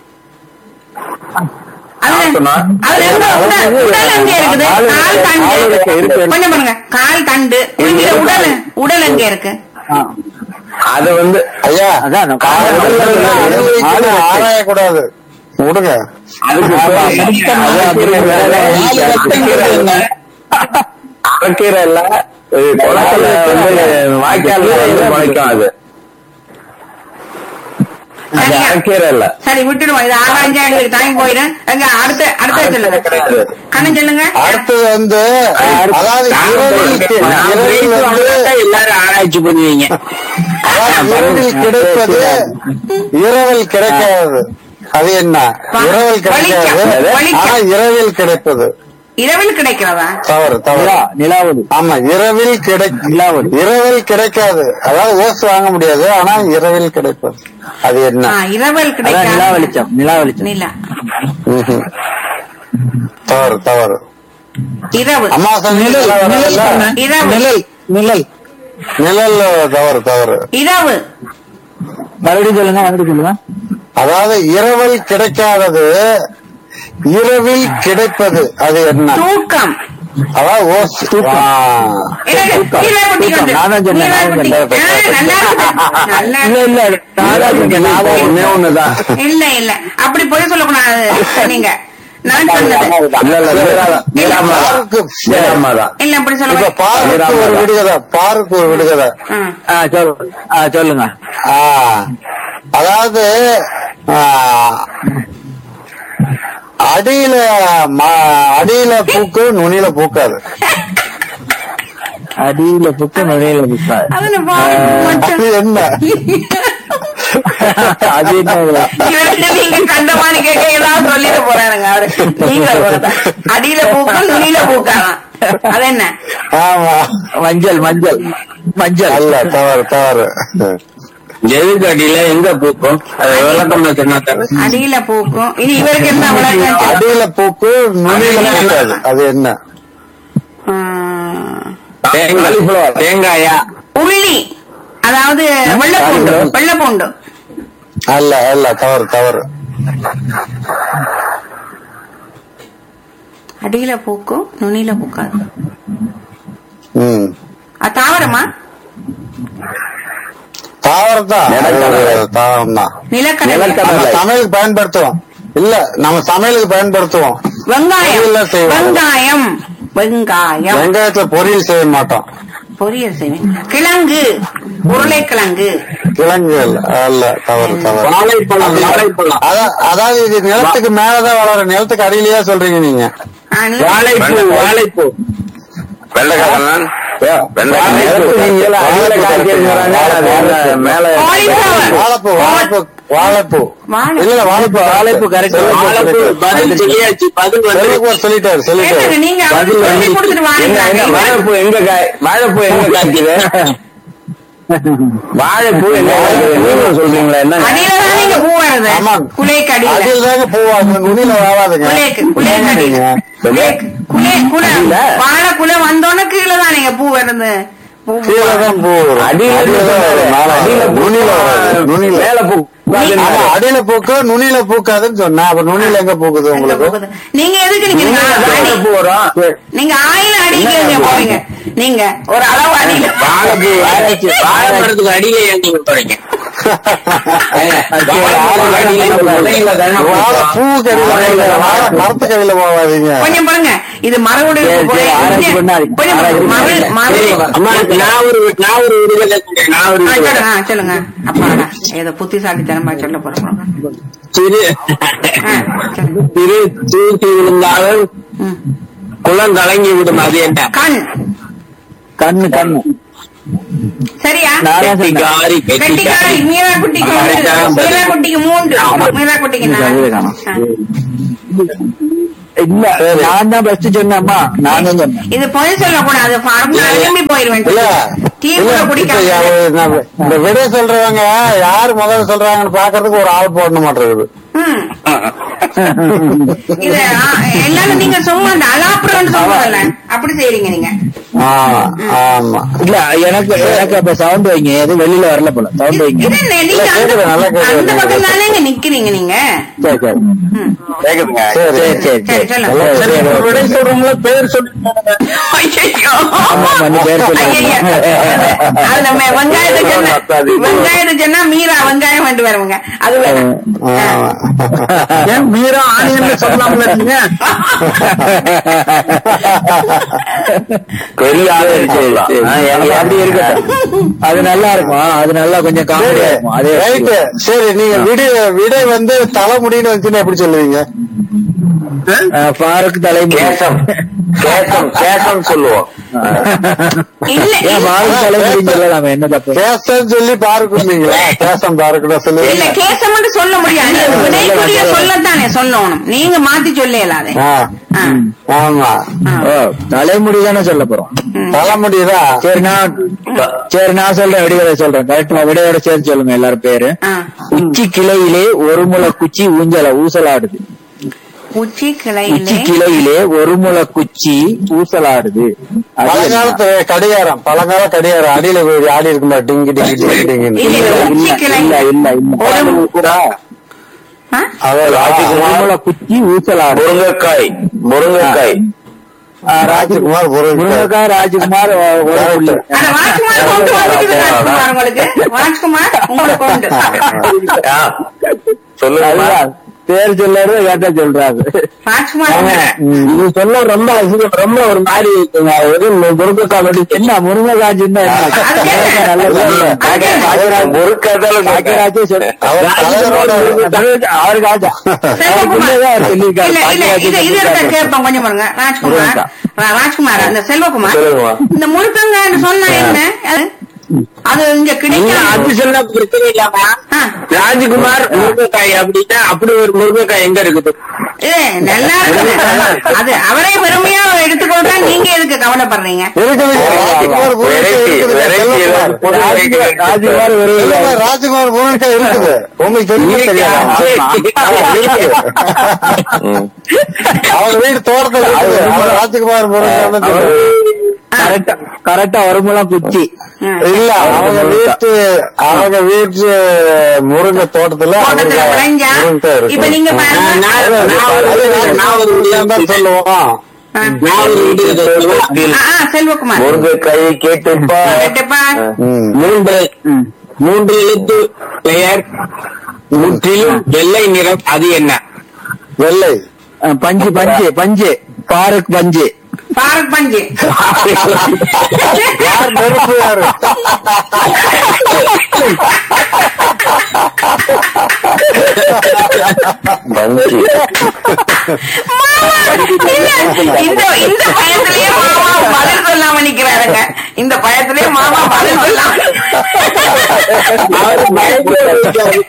அதுல சொன்னா? அதுல இருந்து உடல் உடல் எங்க இருக்குது கால் கால் தண்டு இருக்கு, இருக்கு. கொஞ்சம் பாருங்க கால் தண்டு இதுல உடல் உடல் எங்க இருக்கு அது வந்து ஐயா அதான் நான் காலை அனுபவிக்கணும், ஆராயக்கூடாது விடுங்க அதுக்கு முடிக்கணும். அது அப்படி வேலை. நாலு ரெட்டைக்கீரை இல்ல. அரைக்கீரை இல்ல இது குளத்துல வந்து வாய்க்கால்ல வந்து முளைக்கும் அது அது சரியா? அரைக்கீரை இல்ல சரி விட்டுடுவோம் இது ஆராய்ஞ்சா எங்களுக்கு டைம் போயிடும் எங்க அடுத்த அடுத்த சொல்லுங்க கிடையாது. கண்ணன் சொல்லுங்க அடுத்தது வந்து அதாவது இரவில் கி- இரவில் வந்து எல்லாரும் ஆராய்ச்சி பண்ணுவீங்க அதாவது இரவில் கிடைப்பது இரவில் கிடைக்காது அது என்ன இரவில் கிடைக்காது வலிக்கும், வலிக்கும். ஆனா இரவில் கிடைப்பது இரவில் கிடைக்கிறதா தவறு தவறு நிலா நிலாவது ஆமா இரவில் கிடை நிலாவது இரவில் கிடைக்காது அதாவது ஓசு வாங்க முடியாது ஆனா இரவில் கிடைப்பது அது என்ன ஆ, இரவில் அதான் நிலா கிடைக்காது வெளிச்சம் நிலா வெளிச்சம் நிலா ம்ஹும். தவறு தவறு இரவு அம்மா நிழல் நிழல் சொன்னேன். இரவு. நிழல் நிழல் நிழல் தவறு தவறு இரவு மறுபடியும் சொல்லுங்க மறுபடியும் சொல்லுங்க அதாவது இரவில் கிடைக்காதது இரவில் கிடைப்பது அது என்ன தூக்கம் அதாவது ஓசு ஆ. எனக்கு கீழே கொட்டி தூக்கம். கொண்டு. நானும் சொன்னேன், கீழே நானும் கொட்டி. சொன்னேன். ஆ, நல்லா இருக்குது. நல்லா இல்ல இருக்குது. இல்ல நானும் சொன்னேன். நானும் ஒண்ணே ஒண்ணுதான் இல்ல இல்ல அப்படி போய் சொல்லக்கூடாது நீங்க நான் சொன்னது இல்ல இல்ல நீராதான் நீராமாதான் பாருக்கு நீராமாதான் இல்ல அப்படி இப்ப சொல்ல பாருக்கு ஒரு விடுகதை பாருக்கு ஒரு விடுகதை ஆ, சொல்லு. ஆ, சொல்லுங்க ஆ, அதாவது ஆ, அடியில ம- அடியில பூக்கு நுனியில பூக்காது அடியில புக்கு நுழையில புக்கா அதுல பாரு, மட்டும். அது என்ன அது என்ன இவர்கிட்ட நீங்க கண்டமான கேட்க ஏதாவது சொல்லிட்டு போறாருங்க அவரு நீங்க சொல்றதா. அடியில பூக்கும் நுனியில பூக்காதான் அது என்ன ஆமா மஞ்சள் மஞ்சள் மஞ்சள் அல்ல தவறு தவறு எதுக்கு அடியில எங்க பூக்கும் அது விளக்கம் சொன்னா தானே அடியில பூக்கும் இனி இவருக்கு என்ன விளக்கம் அடியில பூக்கு நுனியில பூக்காது அது என்ன ஆஹ், தேங்காய் தேங்காயா உள்ளி அதாவது வெள்ளப்பூண்டு வெள்ளப்பூண்டு அல்ல அல்ல தவறு தவறு அடியில பூக்கும் நுனியில பூக்காது ம் அது தாவரமா தாவரம் தான் தாவரம் தான் நிலக்கடலை நம்ம சமையலுக்கு பயன்படுத்துவோம் இல்ல நம்ம சமையலுக்கு பயன்படுத்துவோம் வெங்காயம் பொரியல்ல செய்வோம். வெங்காயம் வெங்காயம் வெங்காயத்துல பொரியல் செய்ய மாட்டோம் பொரியல் செய்வேன் கிழங்கு உருளைக்கிழங்கு கிழங்கு அல்ல அல்ல தவறு தவறு வாழைப்பழம் வாழைப்பழம் அதா- அதாவது இது நிலத்துக்கு மேலதான் வளரும் நிலத்துக்கு அடியிலேயே சொல்றீங்க நீங்க ஆ, நில- வாழைப்பூ வாழைப்பூ வெள்ளைக்காரன் வெள்ளைக்காரன் வாழைப்பூ. மேல Cauliflower. மேல வாழைப்பூ வாழைப்பூ வாழைப்பூ வாழை- இல்ல இல்ல, வாழைப்பூ வாழைப்பூ correct. வாழைப்பூ பதில் சொல்லியாச்சு பதில் வந்து செல்வகுமார் சொல்லிட்டாரு கேளுங்க, சொல்லிட்டாரு நீங்க அவருக்கு சொல்லி கொடுத்துட்டு எங்க எங்க வாங்க வாழைப்பூ எங்க காய் வாழைப்பூ எங்க காய்க்குது வாழைப்பூ எங்க காய்க்குது நீங்க சொல்றீங்களா என்ன அடியில தான் நீங்க பூ வருது ஆமா. குலேக்கு அடியில அதில் தாங்க போவாங்க நுனியில வாழாதுங்க குலேக்கு குலேக்கு அடியில குலேக்கு குலே குலை அடியில? வாழை குலை வந்தோடனே கீழே தான் நீங்க பூ வருது பூ பூ. கீழே தான் பூ வரும். அடியில அடியில தான் வரும். மேல அடியில வராது. நுனியில வராது. நுனியில மேல பூ ஆமா, அடியில பூக்கு நுனியில பூக்காதுன்னு சொன்னா அப்ப நுனியில எங்க பூக்குது எங்க உங்களுக்கு போகுது? நீங்க எதுக்கு நிக்கிறீங்க அடி. பூ வரும் நீங்க ஆயில அடிக்கிறீங்க போறீங்க நீங்க ஒரு அளவு அடியில வாழைப்பூ வாழை மரத்துக்கு அடியில ஏன் நீங்க போறீங்க வாழை பூ கடியில வாழை மரத்து கடியில போவாதீங்க கொஞ்சம் பாருங்க இது மரபுடைய சரி, சரி, ஆராய்ச்சி பண்ணாது. கொஞ்சம் ஆராய்ச்சி மகள் மகள் அம்மா நான் ஒரு நான் ஒரு விடுதலை சொல்றேன். நான் ஒரு ஆ, விடுதலை சொல்லுங்க ஆ, சொல்லுங்க அப்பாடா ஏதோ புத்திசாலித்தனமா சொல்ல போறோம் சிறு ஆ, சொல்லுங்க. சிறு தூக்கி விழுந்தாலும் ம். குளம் கலங்கி விடும் அது என்ன கண் கண்ணு கண்ணு சரியா நான் தான் சொன்னேன். கெட்டிக்காரி கெட்டிக்காரி கெட்டிக்காரி மீரா குட்டிக்கு ஒன்று கரெக்டான பதில். மீரா குட்டிக்கு மூன்று மீரா குட்டிக்கு நாலு. அதுவே காணோம். ஆ. இல்ல நான் தான் ஃபர்ஸ்ட் சொன்னேன்மா நான் தான் சொன்னேன் இது பொய் சொல்லக்கூடாது ஃபார்முலா எழும்பி போயிருவேன் இல்ல டீ இல்ல, கூட இப்ப குடிக்காம யா- நான் இந்த விடை சொல்றவங்க யாரு முதல்ல சொல்றாங்கன்னு பாக்குறதுக்கு ஒரு ஆள் போடணும் மாட்டேங்குது ம். இது ஆ, எல்லாரும் நீங்க சும்மா அந்த அலாப்புறம்னு சொல்லுவாங்கல்ல அப்படி செய்றீங்க நீங்க ஆமா ஆமா இல்ல எனக்கு எனக்கு அப்ப சவுண்ட் வைங்க எதுவும் வெளியில வரல போல சவுண்ட் வைங்க இது என்ன, நீங்க இல்ல, கேக்குது, நல்லா அந்த கேக்குது. அந்த பக்கம் தானே இங்க நிக்கிறீங்க நீங்க சரி சரி ம். கேக்குதுங்க சரி சரி சரி சரி சரி சொல்லுங்க சரி, சரி. விடை சொல்றவங்கள பேர் சொல்லி ஐயையோ. ஆமா, ஆமா, நீ பேர் சொல்லு. ஐயையோ. அது நம்ம வெங்காயத்தை சொன்னா வெங்காயத்தை சொன்னா மீரா வெங்காயம் வேண்டு வருவாங்க அது வேணும் ஆமா. ஏன் மீரா ஆணியன்னு சொல்லலாம்ல நீங்க பெரிய ஆளு சொல்லலாம். ஆ, எனக்கு அப்படி இருக்கட்டும் அது நல்லா இருக்கும் அது நல்லா கொஞ்சம் காமெடியா இருக்கும் அதே ரைட்டு சரி நீங்க விடை விடை வந்து தலைமுடின்னு வந்துச்சுன்னா எப்படி சொல்லுவீங்க பாருக்கு தலைமுடி கேசம் கேசம் கேசம் சொல்லுவோம் இல்ல ஏன் இல்ல. பாருக்கு தலைமுடின்னு சொல்லலாமே என்ன தப்பு கேசம் சொல்லி பாருக்குங்களா கேசம் பாருக்குடா இல்ல சொல்லுவீங்க கேசம் சொல்ல முடியாது விடைக்குரிய சொல்லத்தானே சொல்லணும் நீங்க மாத்தி சொல்லலாதே ஆ, ஆமா ஓ தலைமுடி தானே சொல்ல போறோம் தலைமுடிதான் சரி நான் சரி நான் சொல்றேன் விடையோட சொல்றேன் கரெக்ட் விடையோட சேர்த்து சொல்லுங்க எல்லாரும் பேரு உச்சி கிளையிலே ஒரு முளை குச்சி ஊஞ்சல ஊசலாடுது உச்சி உச்சி கிளையிலே கிளையிலே ஒரு முளை குச்சி ஊசலாடுது அது என்ன? பழங்காலத்து கடிகாரம் பழங்கால கடிகாரம் அடியில போய் ஆடி இருக்குமா டிங்கி டிங்கி டிங்கி டிங்கின்னு இல்ல, இல்ல, உச்சி இல்ல கிளை இல்ல இல்ல இல்ல கூட ஆ? அதான் ஒரு முளை குச்சி ஊசலாடுது முருங்கைக்காய் முருங்கைக்காய் ஆ, ராஜ்குமார் முருகன் முருங்கக்காய் ராஜ்குமார் ஒ- ஒரு புள்ளி. அட, ராஜ்குமார் கொண்டு வந்துட்டு ராஜ்குமார் உங்களுக்கு ராஜ்குமார் உங்களுக்கு கொண்டு ஆ, சொல்லுங்க அதுதான் பேர் சொல்லாரு கேட்டா சொல்றாரு ராஜ்குமார் இது சொல்ல ரொம்ப அசிங்கம், ரொம்ப ஒரு மாதிரி இருக்குங்க. ஒரு முருங்கக்காய் வெட்டி என்ன முருங்கக்காய் சின்ன என்ன? அது என்ன? நல்ல சொல்லுங்க. அது என்ன? முருக்காதால பாக்கியராஜே சொல்லு. அவர் தலைவரோட அவருக்கு ஆச்சா. அவருக்கு உள்ளதான் அவர் சொல்லியிருக்காரு. இல்ல இல்ல இது இது பாக்கியராஜே இருக்க சொல்லியிருக்காரு. கேட்போம் கொஞ்சம் பாருங்க ராஜ்குமார் ரா- ராஜ்குமார் அந்த செல்வகுமார் சொல்லுங்கம்மா. இந்த முழுக்கங்கன்னு சொன்னா என்ன அது? அது இங்க இல்ல, அது கிடைக்கும் சொன்னா பிரச்சனை இல்லாம ஆ. ராஜ்குமார் முருங்கைக்காய் அப்படின்னா அப்படி ஒரு முருங்கைக்காய் எங்க இருக்குது ஏ, நல்லா இருக்குது அது அவரே பெருமையா எடுத்துக்கொண்டா நீங்க எதுக்கு கவலைப்படுறீங்க இருக்குது ராஜ்குமார் முருகன் Variety, இருக்குது variety செல்வகுமார். ஏதாவது புது variety ராஜ்குமார் ஒரு இல்ல, ராஜ்குமார் முருகன் இருக்குது உங்களுக்கு தெரியுமா தெரியாதா? ம். அவங்க வீடு தோட்டத்தில் இருக்குது அவர் ராஜ்குமார் முருகன் கரெக்டா கரெக்டா வரும்போலாம் குச்சி இல்ல அவங்க வீட்டு அவங்க வீட்டு முருங்கை தோட்டத்துல தோட்டத்துல அவருக்கு விளைஞ்சா முருங்கை இருக்கு. இப்ப நீங்க பாருங்க நான் ஒரு- நான் ஒரு- அது நான் ஒரு ராஜ்குமார் தான் சொல்லுவோம் ஆ. நான் ஒரு வீடு சொல்லுவேன். ஆ, ஆ, செல்வகுமார் முருங்கைக்காயை கேட்டுப்பா கேட்டுப்பா. ம். மூன்று மூன்று எழுத்து பெயர் முற்றிலும் வெள்ளை நிறம் அது என்ன வெள்ளை அஹ், பஞ்சு பஞ்சு பஞ்சு பாருக் பஞ்சு பாரத் பஞ்சு யார் நெருப்பு யாரு இந்த இந்த பயத்திலேயே மாமா பதில் சொல்லாம நிக்கிறாருங்க இந்த பயத்திலேயே மாமா பதில் சொல்லாம அவரு பயத்துல இருக்காரு.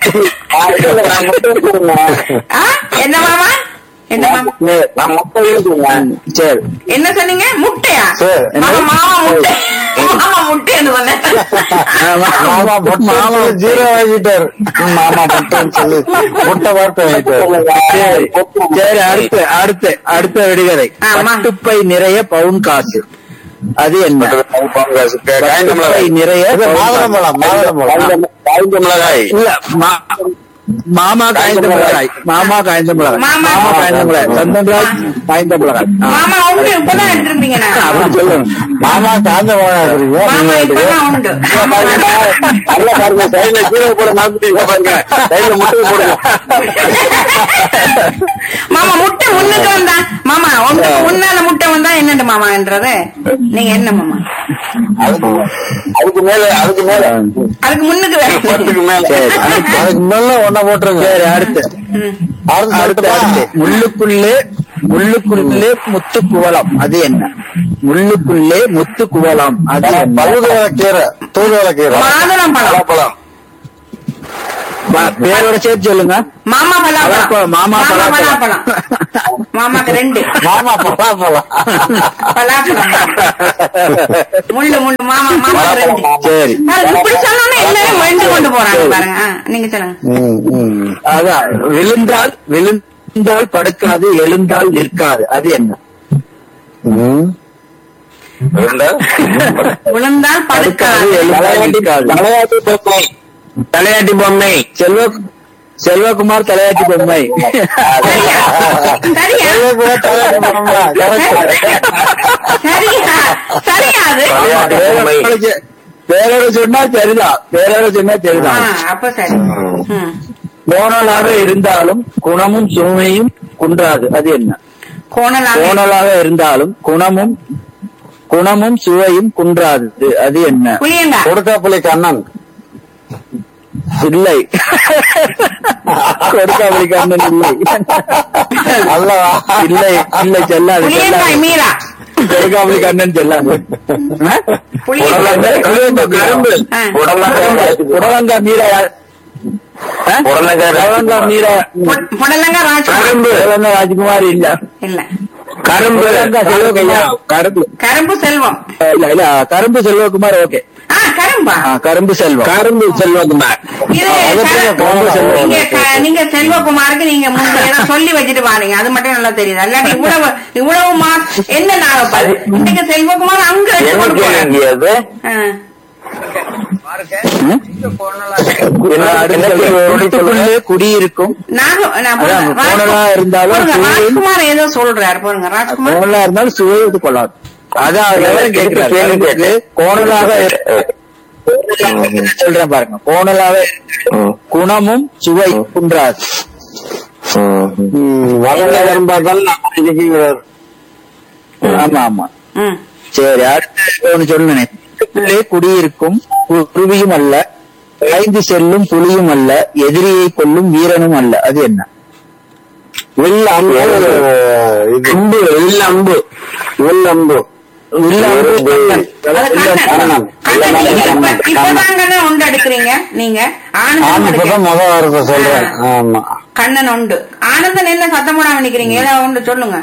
ஆ? என்ன மாமா என்ன மாமா நான் மொத்தம் இருக்குங்க சரி என்ன சொன்னீங்க முட்டையா சரி. மாமா மாமா முட்டை மாமா முட்டைன்னு சொன்னேன் மாமா மாமா ஜீரோ வாங்கிட்டாரு மாமா முட்டைன்னு சொல்லி முட்டை வார்த்தை வாங்கிட்டாரு சரி சரி அடுத்து அடுத்து அடுத்த விடுகதை ஆமா. பட்டுப்பை நிறைய பவுன் காசு அது என்ன பட்டுப்பை நிறைய இது பவுன் மாதுளம்பழம் காசு. மாதுளம்பழம் காய்ந்த மிளகாய் இல்ல மா- மாமா காய்ந்த மிளகாய் மாமா காய்ந்த மிளகாய் மாமா. மாமா காய்ந்த மிளகாய் சந்தன்ராஜ் காய்ந்த மிளகாய் ஆ. மாமா உண்டு இப்பதான் எடுத்திருப்பீங்க அப்படி சொல்லுங்க மாமா காஞ்ச மிளகாய் மாமா இப்பதான் உண்டு நல்லா பாருங்க சைடுல கீழே போட மறந்துட்டீங்க பாருங்க சைடுல முட்டை போடுங்க மாமா முட்டை முன்னுக்கு வந்தா மாமா உங்களுக்கு முன்னால முட்டை வந்தா என்னண்டு மாமான்றது நீங்க என்ன மாமா அதுக்கு மேல அதுக்கு மேல அதுக்கு முன்னுக்கு வேணும். பத்துக்கு மேல சரி அதுக்கு மேல ஒன்ன போட்டுருங்க சரி அடுத்து ம். அடுத்து அடுத்து அடுத்து அடுத்து முள்ளுக்குள்ளே முள்ளுக்குள்ளே முத்து குவலம் அது என்ன முள்ளுக்குள்ளே முத்து குவலம் அது என்ன தூதுவளை கீரை தூதுவளை கீரை மாதுளம் பழம் பழம் பா- பேரோட சேர்த்து சொல்லுங்க மாமா பலாப்பழம் பலாப்பழம், மாமா பலாப்பழம். பலாப்பழம் மாமாக்கு ரெண்டு மாமா பலாப்பழம் பலாப்பழம் முள்ளு முள்ளு மாமா மாமாக்கு ரெண்டு சரி பாருங்க, இப்படி சொன்னோன்னே எல்லாரும் வெண்டு கொண்டு போறாங்க பாருங்க ஆ, நீங்க சொல்லுங்க ம், ம். அதான் விழுந்தால் விழுந்தால் படுக்காது எழுந்தால் நிற்காது அது என்ன ம். விழுந்தால் படுக்காது படுக்காது எழுந்தால் நிற்காது தலையாட்டி பொம்மை தலையாட்டி பொம்மை செல்வ செல்வகுமார் தலையாட்டி பொம்மை சரியா சரியா இதே கூட தலையாட்டி பொம்மை. correct. சரியா சரியா அது தலையாட்டி பொம்மை பேரோட சொ- பேரோட சொன்னா சரிதான் பேரோட சொன்னா ஆ, சரிதான் அப்ப சரி ம். கோணலாக இருந்தாலும் குணமும் சுமையும் குன்றாது அது என்ன கோணலாக கோணலாக இருந்தாலும் குணமும் குணமும் சுவையும் குன்றாது அது என்ன புளியங்கா கொடுக்காப்புளி கண்ணன் இல்லை கொடுக்காமலி கண்ணன் இல்லை அல்லவா இல்லை இல்லை செல்லாது புளியங்காய் செல்லாது மீரா கொடுக்காமலி கண்ணன் செல்லாது புளியங்காய் கரும்பு ஆ. புடலங்கா மீரா யார்? ஆ? புடலங்காய் புடலங்கா மீரா பொ- புடலங்கா ராஜ்குமார் புடலங்கா ராஜ்குமார் இல்ல இல்ல கரும்பு செல்வகுமார் கரும்பு கரும்பு செல்வம் இல்ல இல்ல கரும்பு செல்வகுமார் ஓகே ஆ கரும்பா கரும்பு செல்வம் கரும்பு செல்வகுமார் இது அது கரு- கரும்பு செல்வம். நீங்க க- நீங்க செல்வகுமாருக்கு நீங்க முந்தைய ஏதோ சொல்லி வச்சுட்டு பாருங்க அது மட்டும் நல்லா தெரியுது இல்லாட்டி இவ்வளவு இவ்வளவு மா என்ன நாகப்பாது இன்னைக்கு செல்வகுமார் அங்க வச்சு கொண்டு என்ன போறாரு. கேள்வி அது ஆ. வீட்டுக்குள்ளே குடியிருக்கும் நாக நான் அதான், பாருங்க, கோணலா ராஜ்குமார் இருந்தாலும் பாருங்க, சூரியன் ராஜ்குமார் ஏதோ சொல்றாரு பாருங்க ராஜ்குமார் கோணலா இருந்தாலும் சுவை இது கொள்ளாது அதான் அவர் எவரும் கேட்கிறார். கரும்புக்கு கோணலாக சொல்றேன் பாருங்க கோணலாக குணமும் சுவை குன்றாது ம், வளர்ந்த கரும்பாதான் இருக்கிறார் ஆமா ஆமா ம் சரி அடுத்து ஒண்ணு சொன்னேன் வீட்டுக்குள்ளே குடியிருக்கும் கு- குருவியும் அல்ல ஐந்து செல்லும் புலியும் அல்ல எதிரியை கொல்லும் வீரனும் அல்ல அது என்ன வில் அம்பு இது அம்பு வில் அம்பு வில் அம்பு இல்ல, அது கண்ணன். கண்ணன். கண்ணன். கண்ணன், நீங்க இப்ப- இப்பதாங்கண்ணே உண்டு எடுக்கிறீங்க நீங்க ஆனந்தம் நான் எடுக்க- இப்பதான் முத வாரத்தை சொல்றேன் ஆமா கண்ணன் உண்டு ஆனந்தன் என்ன சத்தம் போடாம நிக்கிறீங்க ஏதாவது உண்டு சொல்லுங்க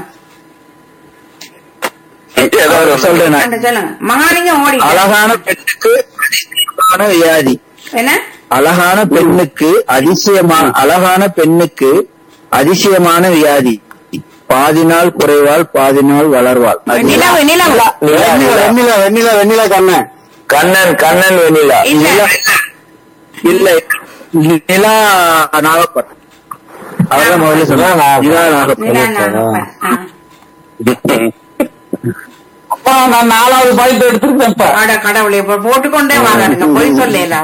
ஏதாவது ஒண்ணு. சொல்றேன் நான். உண்டு, சொல்லுங்க மகாலிங்கம் ஓடி அழகான பெண்ணுக்கு அதிசயமான வியாதி என்ன அழகான பெண்ணுக்கு அதிசயமான அழகான பெண்ணுக்கு அதிசயமான வியாதி பாதி நாள் குறைவாள் பாதி நாள் வளர்வாள் அது நிலவு நிலவு வெண்ணிலா வெண்ணிலா வெண்ணிலா வெண்ணிலா கண்ணன் கண்ணன் கண்ணன் வெண்ணிலா இல்ல இல்ல நிலா நாகப்பன் அவர்தான் முதல்ல சொன்னா நிலா நாகப்பன் நிலா நாகப்பன். ஆ. அப்பா நான் நாலாவது பாயிண்ட் எடுத்துருக்கேன் இப்ப அட கடவுளே இப்ப போட்டுக்கொண்டே வாரானுங்க பொய் சொல்லல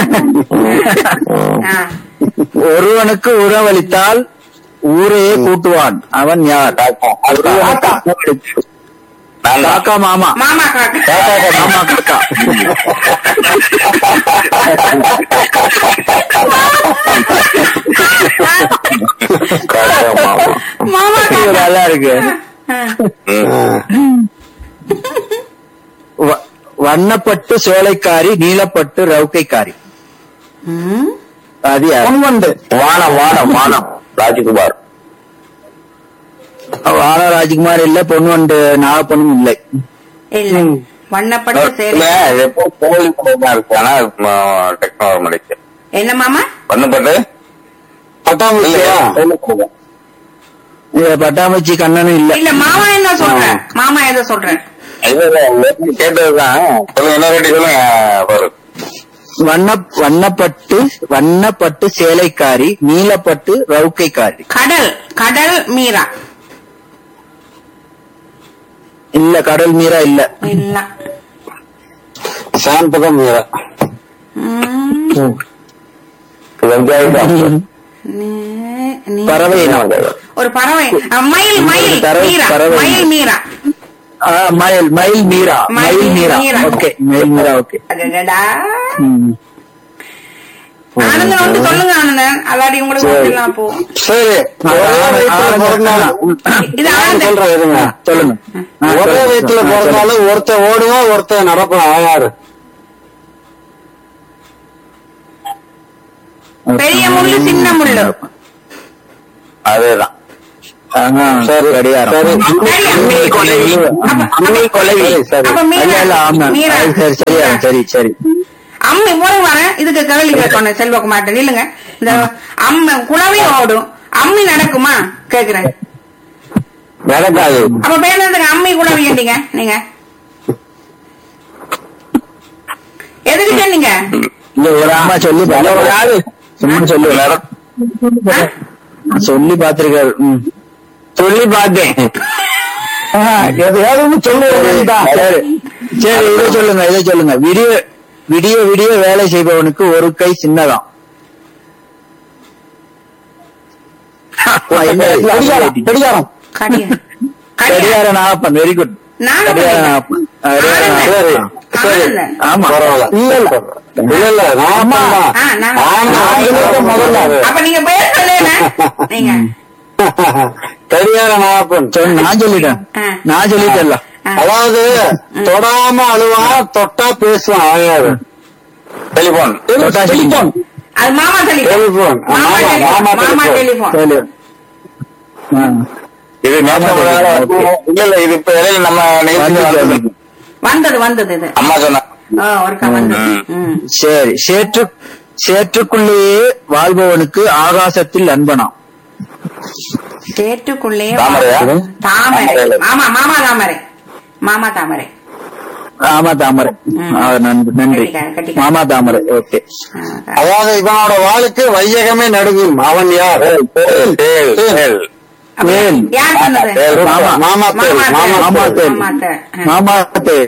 ஒருவனுக்கு உணவளித்தால் ஊரையே கூட்டுவான் அவன் யார் ஒருவனுக்கு உணவளித்து- நான் தான். காக்கா மாமா மாமா காக்கா மாமா காக்கா காக்கா மாமா. மாமா இது காக்கா நல்லா இருக்கு ம். வ- வண்ணப்பட்டு சோலைக்காரி நீலப்பட்டு ரவுக்கைக்காரி ம். அது யார்? பொன்வண்டு வானம் வானம் வானம் ராஜ்குமார் வான ராஜ்குமார் இல்ல பொன்வண்டு நாகப்பனும் இல்லை இல்ல வண்ணப்பட்டு இல்ல சேலை எப்போ கோழி கூட இருக்கு ஆனா டெக்னாலஜி மலைக்கு என்ன மாமா பண்ணப்பட்டு பட்டாம்பூச்சியா இது பட்டாம்பூச்சி கண்ணனும் இல்ல இல்ல மாமா என்ன சொல்ற மாமா எதை சொல்ற இல்ல இல்ல ஏற்கனவே கேட்டதுதான் சொல்லுங்க என்ன ரேட்டு சொல்லுங்க பாரு வண்ண வண்ணப்பட்டு வண்ணப்பட்டு சேலைக்காரி நீலப்பட்டு ரவுக்கைக்காரி கடல் கடல் மீரா இல்ல கடல் மீரா இல்ல இல்ல சாந்தகம் மீரா ம். வெங்காயம் நீ- நீ- பறவை இனம். ஒரு பறவை அஹ், மயில் மயில் பறவை- மீரா பறவை. மயில் மீரா ஆ, மயில் மயில் மீரா மயில் மயில் மீரா மீரா. ஓகே மயில் மீரா ஓகே அடடடா. ம். ஆனந்தன் வந்து சொல்லுங்க ஆனந்தன் அல்லாடி உங்களுக்கு எல்லாம் போ சரி ஒரே வயிற்றுல பிறந்தாலும் இது நான் ஆனந்தன் சொல்றேன் இருங்க சொல்லுங்க ஆ, ஒரே சொல்லுங்க. வயிற்றுல ஆ, பிறந்தாலும் ஒருத்தன் ஓடுவான் ஒருத்தன் நடப்பான் யாரு சொல்லுங்க. பெரிய முள்ளு சின்ன முள்ளு அதேதான் ஆ, சரி கடிகாரம் சரி அம்மி கொலைவி. அம்மி கொலைவி. சரி. அப்ப மீரா. இல்ல, இல்ல, ஆமா. மீரா. அது சரி சரியா சரி சரி அம்மி ஒரு வரேன் இதுக்கு கேள்வி கேட்கணும் செல்வகுமார்ட்ட இல்லங்க இந்த அம்ம குழவி ஓடும் அம்மி நடக்குமா கேக்குறேன் நடக்காது அப்ப பேசுறதுக்கு அம்மி குழவி ஏண்டிங்க நீங்க எதுக்கு சொன்னீங்க இல்ல ஒரு அம்மா சொல்லி பாரு. ஒரு ஆளு சும்மா சொல்லு சொல்லி பாத்திருக்காரு ம். சொல்லி பார்த்தேன் எதையாவது சொல்லுவேன் சரி சரி இதை சொல்லுங்க இதை சொல்லுங்க விடிய விடிய விடிய வேலை செய்பவனுக்கு ஒரு கை சின்னதாம் என்ன? கடிகாரம் கடிகாரம் கடியா கடியா கடிகார நாகப்பன் வெரி குட் நானும் கடிகார நாகப்பன் ஆ, கடிகார சரி நாகப்பன். சரி ஆனந்தன். ஆமா பரவாயில்ல இல்ல இல்ல இல்ல இல்ல நான் தான். ஆ, நான். ஆனா, ஆங்கிலத்தை முதல்ல அப்ப நீங்க பேர் சொல்லுங்க நீங்க கடிகார நாகப்பன் சொல்லு, நான் சொல்லிட்டேன் ஆ. நான் சொல்லிட்டேன்ல ஆ. அதாவது தொடாம அழுவான் தொட்டா பேசுவான் ஆயாது டெலிபோன் தொட்டா டெலிபோன் அது மாமா டெலிபோன் டெலிபோன். மாமா மாமா, டெலிபோன் மாமா மாமா டெலிபோன். டெலிபோன் சொல்லு ஆ. இது நேற்று ஒரு நாள் இல்ல இல்ல இது இப்ப இடையில நம்ம நிகழ்ச்சியில வந்துச்சு, வந்தது. வந்துச்சு. வந்தது வந்தது இது அம்மா சொன்ன ஓ ஒருக்கா வந்தது ம். சரி சேற்று சேற்றுக்குள்ளேயே வாழ்பவனுக்கு ஆகாசத்தில் நண்பனாம் சேற்றுக்குள்ளேயே தாமரையா? தாமரை தாமரை. ஆமா மாமா தாமரை மாமா தாமரை ஆமா தாமரை ம். ஆ, நன்றி நன்றி கட்டிக்காரன், கட்டிக்காரன். மாமா தாமரை ஓகே ஆ, அதாவது இவனோட வாளுக்கு வையகமே நடுங்கும் அவன் யார் தேல், தேல், தேல். அப்ப வேல். யார் சொன்னது தேல். மாமா மாமா தேல், மாமா மாமா மாமா தேல். தேல். மாமா தேல். ஆ. மாமா தேல்.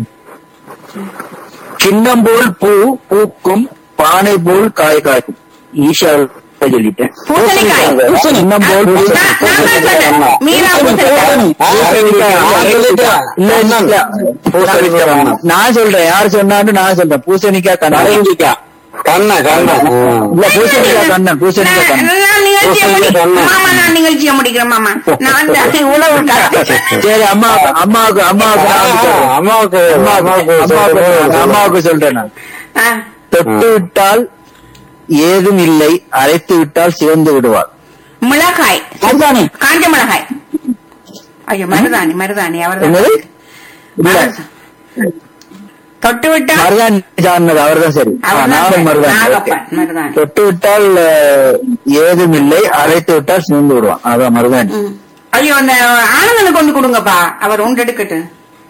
கிண்ணம் போல் பூ பூக்கும் பானை போல் காய் காய்க்கும் ஈஷா சொல்லிட்டேன் பூசணிக்காய். கிண்ணம் போல் பூ- நான் நான் தான் சொன்னேன். மீரா பூசணிக்காய். இல்ல, இல்ல, இல்ல. பூசணிக்காய். நான் சொல்றேன் யார் சொன்னாலும் நான் சொல்றேன் பூசணிக்காய் கண்ணன் கண்ண கண்ண இல்ல பூசணிக்காய் கண்ணன் பூசணிக்காய் நான் கண்ணன் நான் நிகழ்ச்சியை பூசணிக்காய் முடி- சொன்னேன். மாமா நான் நிகழ்ச்சியை முடிக்கிறேன் மாமா நான் இந்த உணவு சரி அம்மா அம்மாவுக்கு அம்மாவுக்கு நான் சொல்றேன். அம்மாவுக்கு அம்மாவுக்கு அம்மாவுக்கு அம்மாவுக்கு சொல்றேன் நான் ஆ. தொட்டு விட்டால் ஏதும் இல்லை அரைத்து விட்டால் சிவந்து விடுவார் மிளகாய் காஞ்ச மிளகாய் ஐயோ மருதாணி மருதாணி அவர் என்னது இல்ல தொட்டு விட்டா மருதாணி சார்ந்தது அவர்தான் சரி ஆ, அவர்தான் நானும் சரி. மருதாணி ஓகே. நாகப்பன் மருதாணி தொட்டு விட்டால் அஹ், ஏதும் இல்லை அரைத்து விட்டால் சிவந்து விடுவான் அதான் மருதாணி ம். ஐயோ அந்த ஆனந்தனுக்கு கொண்டு கொடுங்கப்பா அவர் உண்டு எடுக்கட்டு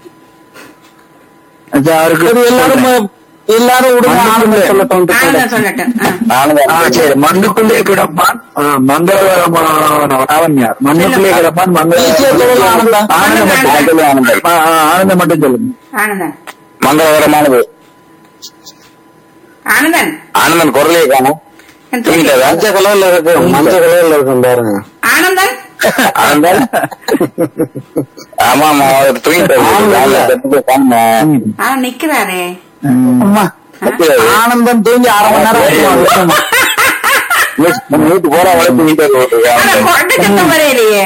அது அவருக்கு எல்லாரும் எல்லாரும் விடுங்க மண்ணுக்குள்ளே. ஆனந்தம் சொல்லட்டும் ஆனந்தன் சொல்லட்டும் ஆ. நானும் ஆ, சரி மண்ணுக்குள்ளே கிடப்பான் ஆ, மங்களகரமான அவன் யார் மண்ணுக்குள்ளே கிடப்பான் ஈஸியா சொல்லுங்க, ஆனந்தம். ஆனந்தம் மட்டும் ஆனந்தம், ஆனந்தம். ஆ, ஆ, ஆனந்தம் மட்டும் சொல்லுங்க ஆனந்தன் மங்களகரமானது ஆனந்தன் ஆனந்தன் குரலையே காணும் என் தூக்கி- தூங்கிட்டதா மஞ்சள் கலர்ல இருக்கு மஞ்சள் கலர்ல இருக்கும் பாருங்க ஆனந்தன் ஆனந்தன் ஆமா ஆமா அவர் தூங்கிட்டு ஆ நிக்கிறாரே அம்மா ஆனந்தம் தூங்கி அரை மணி நேரம் ஆகுமா? வீட்டு போற அவளை தூங்கிட்டு ஆனா கொண்டு சத்தம் வரையிலையே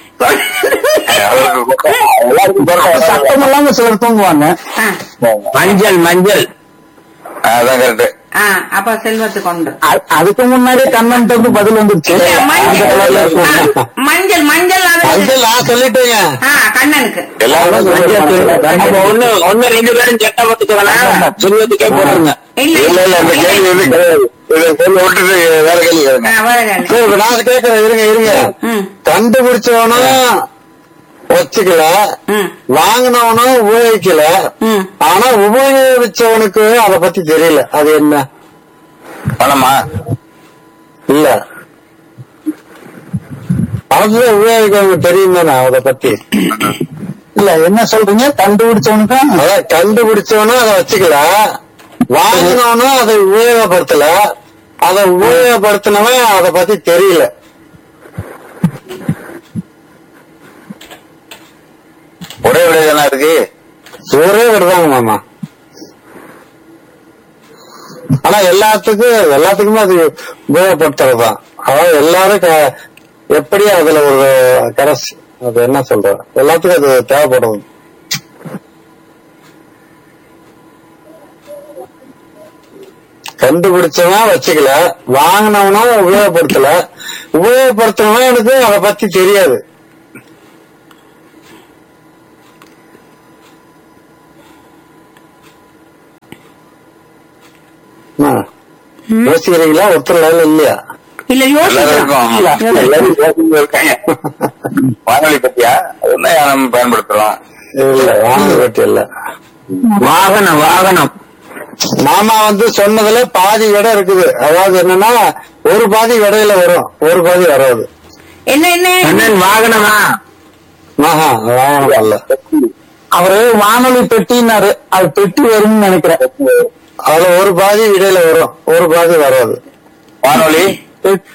எல்லாருக்கும் சத்தம் இல்லாம சிலர் தூங்குவாங்க ஆ, மஞ்சள் மஞ்சள் அதான் கரெக்ட் ஆ, அப்ப செல்வத்துக்கு கொண்டு அ- அதுக்கு முன்னாடியே கண்ணன் வந்து பதில் வந்துருச்சு இல்ல, அந்த கலர்ல மஞ்சள் இருக்கும். ஆ, மஞ்சள் மஞ்சள் அது மஞ்சள் நான் சொல்லிட்டேங்க ஆ கண்ணனுக்கு எல்லாரும் அப்ப ஒண்ணு ஒண்ணு ரெண்டு பேரும் சட்டை பார்த்துக்க வேணாம் சொல்வதுக்கே போடுங்க இல்ல இல்ல இல்ல அந்த கேள்வி வந்து கிடையாது இதை சொல்லி விட்டுட்டு வேற கேள்வி கேளுங்க ஆ, வரேன். சரி, இப்ப நான் கேட்கறேன் இருங்க இருங்க ம் கண்டுபிடிச்சவனும் வச்சுக்கல ம் வாங்கினவனும் உபயோகிக்கல ம் ஆனா உபயோகிச்சவனுக்கு அத பத்தி தெரியல அது என்ன பணமா இல்ல பணத்துல உபயோகிக்கவங்க தெரியும் தானே அத பத்தி இல்ல என்ன சொல்றீங்க கண்டுபிடிச்சவனுக்கு அதான் கண்டுபிடிச்சவனும் அதை வச்சுக்கல வாங்கினவனும் அதை உபயோகப்படுத்தல அதை உபயோகப்படுத்தினவன் அதை பத்தி தெரியல ஒரே விட இருக்கு ஒரே விடுதாங்க மாமா ஆனா எல்லாத்துக்கும் எல்லாத்துக்குமே அது உபயோகப்படுத்துறதுதான் அதாவது எல்லாரும் க- எப்படி அதுல ஒரு கரஸ் அது என்ன சொல்ற எல்லாத்துக்கும் அது தேவைப்படுறது கண்டுபிடிச்சவன் வச்சுக்கல வாங்கினவனும் உபயோகப்படுத்தல உபயோகப்படுத்தினவன் எனக்கு அதை பத்தி தெரியாது ஆ. யோசிக்கிறீங்களா ஒருத்தர் லைன்ல இல்லையா இல்ல எல்லாரும் யோசிக்கலாம் இருக்கும் எல்லாரும் யோசிச்சுட்டு இருக்காங்க வானொலி பத்தியா அது என்ன நம்ம பயன்படுத்துறோம் இல்ல வாங்க பத்தி இல்ல வாகனம் வாகனம் மாமா வந்து சொன்னதுல பாதி விடை இருக்குது அதாவது என்னன்னா ஒரு பாதி விடையில வரும் ஒரு பாதி வராது என்ன என்ன அண்ணன் வாகனமா ஆஹா வாகனம் அல்ல அவரு வானொலி பெட்டின்னாரு அது பெட்டி வரும்னு நினைக்கிறேன் அதுல ஒரு பாதி இடையில வரும் ஒரு பாதி வராது வானொலி பெட்-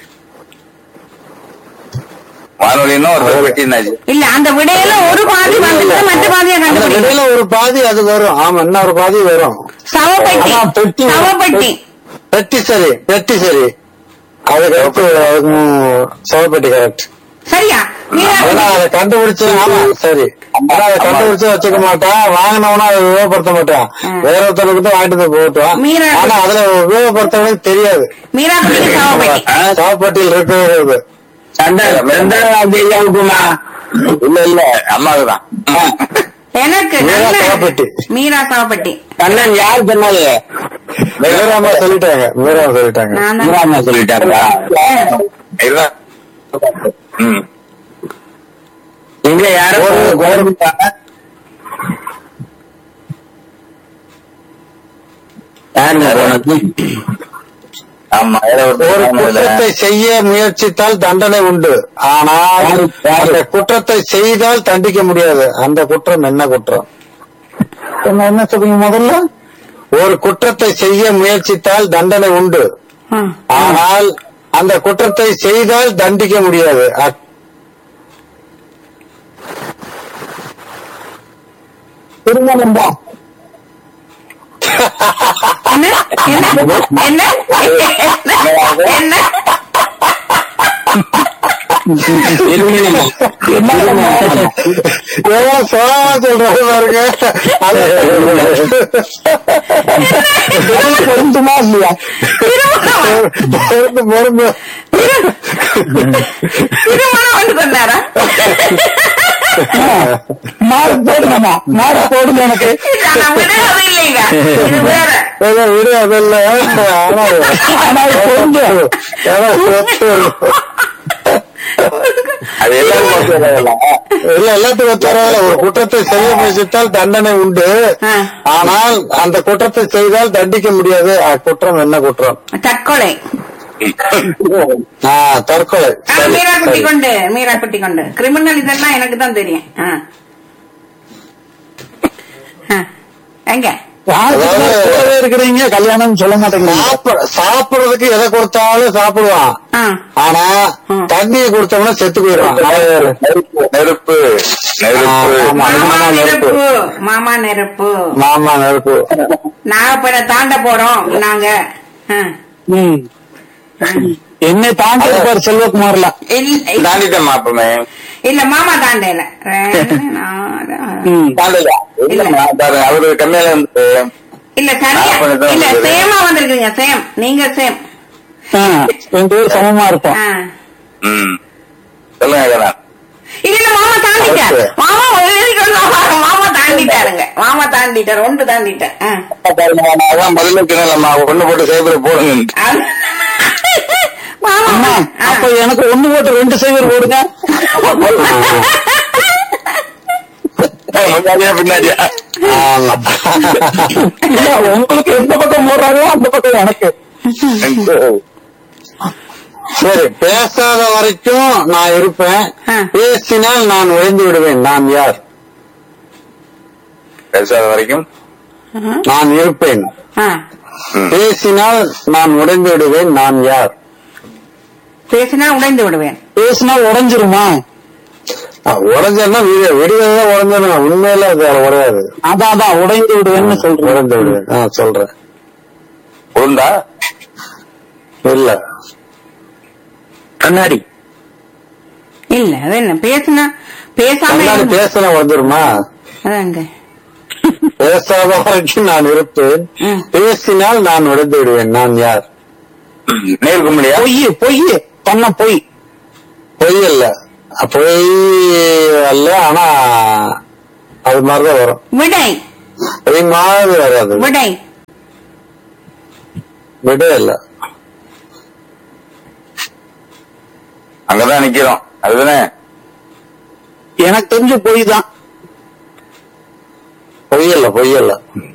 வானொலின்னு ஒரு பெட்டி என்னாச்சு இல்ல அந்த விடையில ஒரு பாதி வந்துட்டு மற்ற பாதியை அந்த கண்டுபிடிக்கணும் இடையில ஒரு பாதி அது வரும் ஆமா இன்னொரு பாதி வரும் சவப்பெட்டி ஆமா, பெட்டி. சவப்பெட்டி பெட்டி சரி பெட்டி சரி அது கரெக்ட் சவப்பெட்டி கரெக்ட் சரியா நீங்க ஆனா அதை கண்டுபிடிச்சு ஆமா சரி ஆனா அதை கண்டுபிடிச்சு வச்சுக்க மாட்டான் வாங்கினவனா அதை உபயோகப்படுத்த மாட்டான் வேற ஒருத்தனுக்கு தான் வாங்கிட்டு வந்து போட்டான் மீரா- ஆனா அதுல உபயோகப்படுத்தவனுக்கு தெரியாது மீராப்பட்டிக்கு சவப்பெட்டி சவப்பட்டியில் இருக்கிறது சண்டை ஐயாவுக்குமா இல்ல இல்ல அம்மாவுக்கு தான் எனக்கு மீரா நல்ல- சவப்பெட்டி. மீரா சவப்பெட்டி கண்ணன் யார் சொன்னது மீராமா சொல்லிட்டாங்க மீராமா சொல்லிட்டாங்க நான் தான். மீராமா சொல்லிட்டாங்களா இதுதான் ம் இங்க யாரும் ஒரு- கவர்மெண்ட் யாருங்க உனக்கு ஆமா ஏதோ ஒரு ஒரு ஆமா, இல்ல. குற்றத்தை செய்ய முயற்சித்தால் தண்டனை உண்டு ஆனால் யாரு? யாரு? அந்த குற்றத்தை செய்தால் தண்டிக்க முடியாது அந்த குற்றம் என்ன குற்றம் என்ன என்ன சொல்றீங்க முதல்ல ஒரு குற்றத்தை செய்ய முயற்சித்தால் தண்டனை உண்டு ம். ஆனால் அந்த குற்றத்தை செய்தால் தண்டிக்க முடியாது அ- திருமணம் தான் என்ன என்ன என்ன என்ன எவ்வளவு சோழமா சொல்றாரு பாருங்க அது பொருந்துமா இல்லையா பொருந்து பொருந்து திருமணம் வந்து சொன்னாரா மாறு போடுங்கம்மா மாறு போடுங்க எனக்கு நான் விடுறது இல்லைங்க இது வேற ஏதோ விடு அதில்ல ஆனா ஆனா இது பொருந்து ஏதோ சொத்து. அது எல்லாரும் பார்த்துக்கலாம். இல்ல எல்லாத்துக்கும் ஒத்துறாங்க ஒரு குற்றத்தை செய்ய முயற்சித்தால் தண்டனை உண்டு ஆ. ஆனால் அந்த குற்றத்தை செய்தால் தண்டிக்க முடியாது அக்குற்றம் என்ன குற்றம் தற்கொலை ஆ, தற்கொலை ஆ, சரி, மீரா குட்டி சரி. கொண்டு மீரா குட்டி கொண்டு கிரிமினல் இதெல்லாம் எனக்கு தான் தெரியும் ஆ. ஆ. எங்க அதாவது இருக்கிறீங்க கல்யாணம் சொல்ல மாட்டேங்கிறீங்க சாப்பிட சாப்பிடுறதுக்கு எதை கொடுத்தாலும் சாப்பிடுவான் ஆ. ஆனா ம். தண்ணியை கொடுத்தோம்னா செத்து போயிடுவான் நெருப்பு நெருப்பு நெருப்பு ஆமா. மாமா மாமா நெருப்பு. நெருப்பு மாமா நெருப்பு மாமா நெருப்பு நாகப்பட தாண்ட போறோம் நாங்க ஆ. ம். என்னை தாண்டி இருப்பார் செல்வகுமார்ல இல்ல தாண்டிட்டேன் மாப்பமே இல்ல மாமா தாண்டல ரெண்டு, நாலு, ஆறு. ம். தாண்டலையா இல்லம்மா பாருங்க அவரு கம்மியால இருந்து இல்ல சரியா நாற்பது தான் இல்ல வந்தது. சேமா வந்திருக்கீங்க சேம் நீங்க சேம் ஆ, ரெண்டு பேரும் சமமா இருப்போம் ஆ. ம் சொல்லுங்க கண்ணா இல்ல இல்ல மாமா தாண்டிட்டார் Okay. மாமா எழுதி சொன்னாரு. மாமா தாண்டிட்டாருங்க மாமா தாண்டிட்டார் ஒன்று தாண்டிட்டார் ஆ. பாருங்க, நான் அதான் பதில சொன்னேன்லம்மா ஒண்ணு போட்டு சேவரை போடுங்க அது- மாமா அம்மா ஆ. அப்ப எனக்கு ஒண்ணு போட்டு ரெண்டு சைவர் போடுங்க முன்னாடியா பின்னாடியா ஆமா இல்ல, உங்களுக்கு எந்த பக்கம் போடுறாங்களோ அந்த பக்கம் எனக்கு சரி பேசாத வரைக்கும் நான் இருப்பேன் ஆ. பேசினால் நான் ஒழிந்து விடுவேன் நான் யார் பேசாத வரைக்கும் நான் இருப்பேன் ஆ. பேசினால் நான் உடைந்து விடுவேன் நான் யார் பேசினா உடைந்து விடுவேன் பேசினா உடைஞ்சிருமா உடஞ்சா விடு விடுவதா உடஞ்சிடும் உண்மையில அது உடையாது அதான் அதான் உடைந்து விடுவேன்னு சொல்றேன் உடைந்து விடுவேன் ஆ சொல்றேன் உண்டா இல்ல கண்ணாடி இல்ல அது என்ன பேசினா பேசாம கண்ணாடி இருந்தா- பேசினா உடஞ்சிருமா அதாங்க பேசாத வரைக்கும் நான் இருப்பேன் ம். பேசினால் நான் உடைந்து விடுவேன் நான் யார் நேருக்கு முடியா பொய் பொய் பண்ண பொய் பொய் இல்ல பொய் அல்ல ஆனா அது மாதிரிதான் வரும் விடை பொய் மாதிரி வராது விடை விட இல்ல அங்கதான் நிக்கிறோம் அதுதானே எனக்கு தெரிஞ்சு பொய் தான் பொய் இல்ல பொய் இல்ல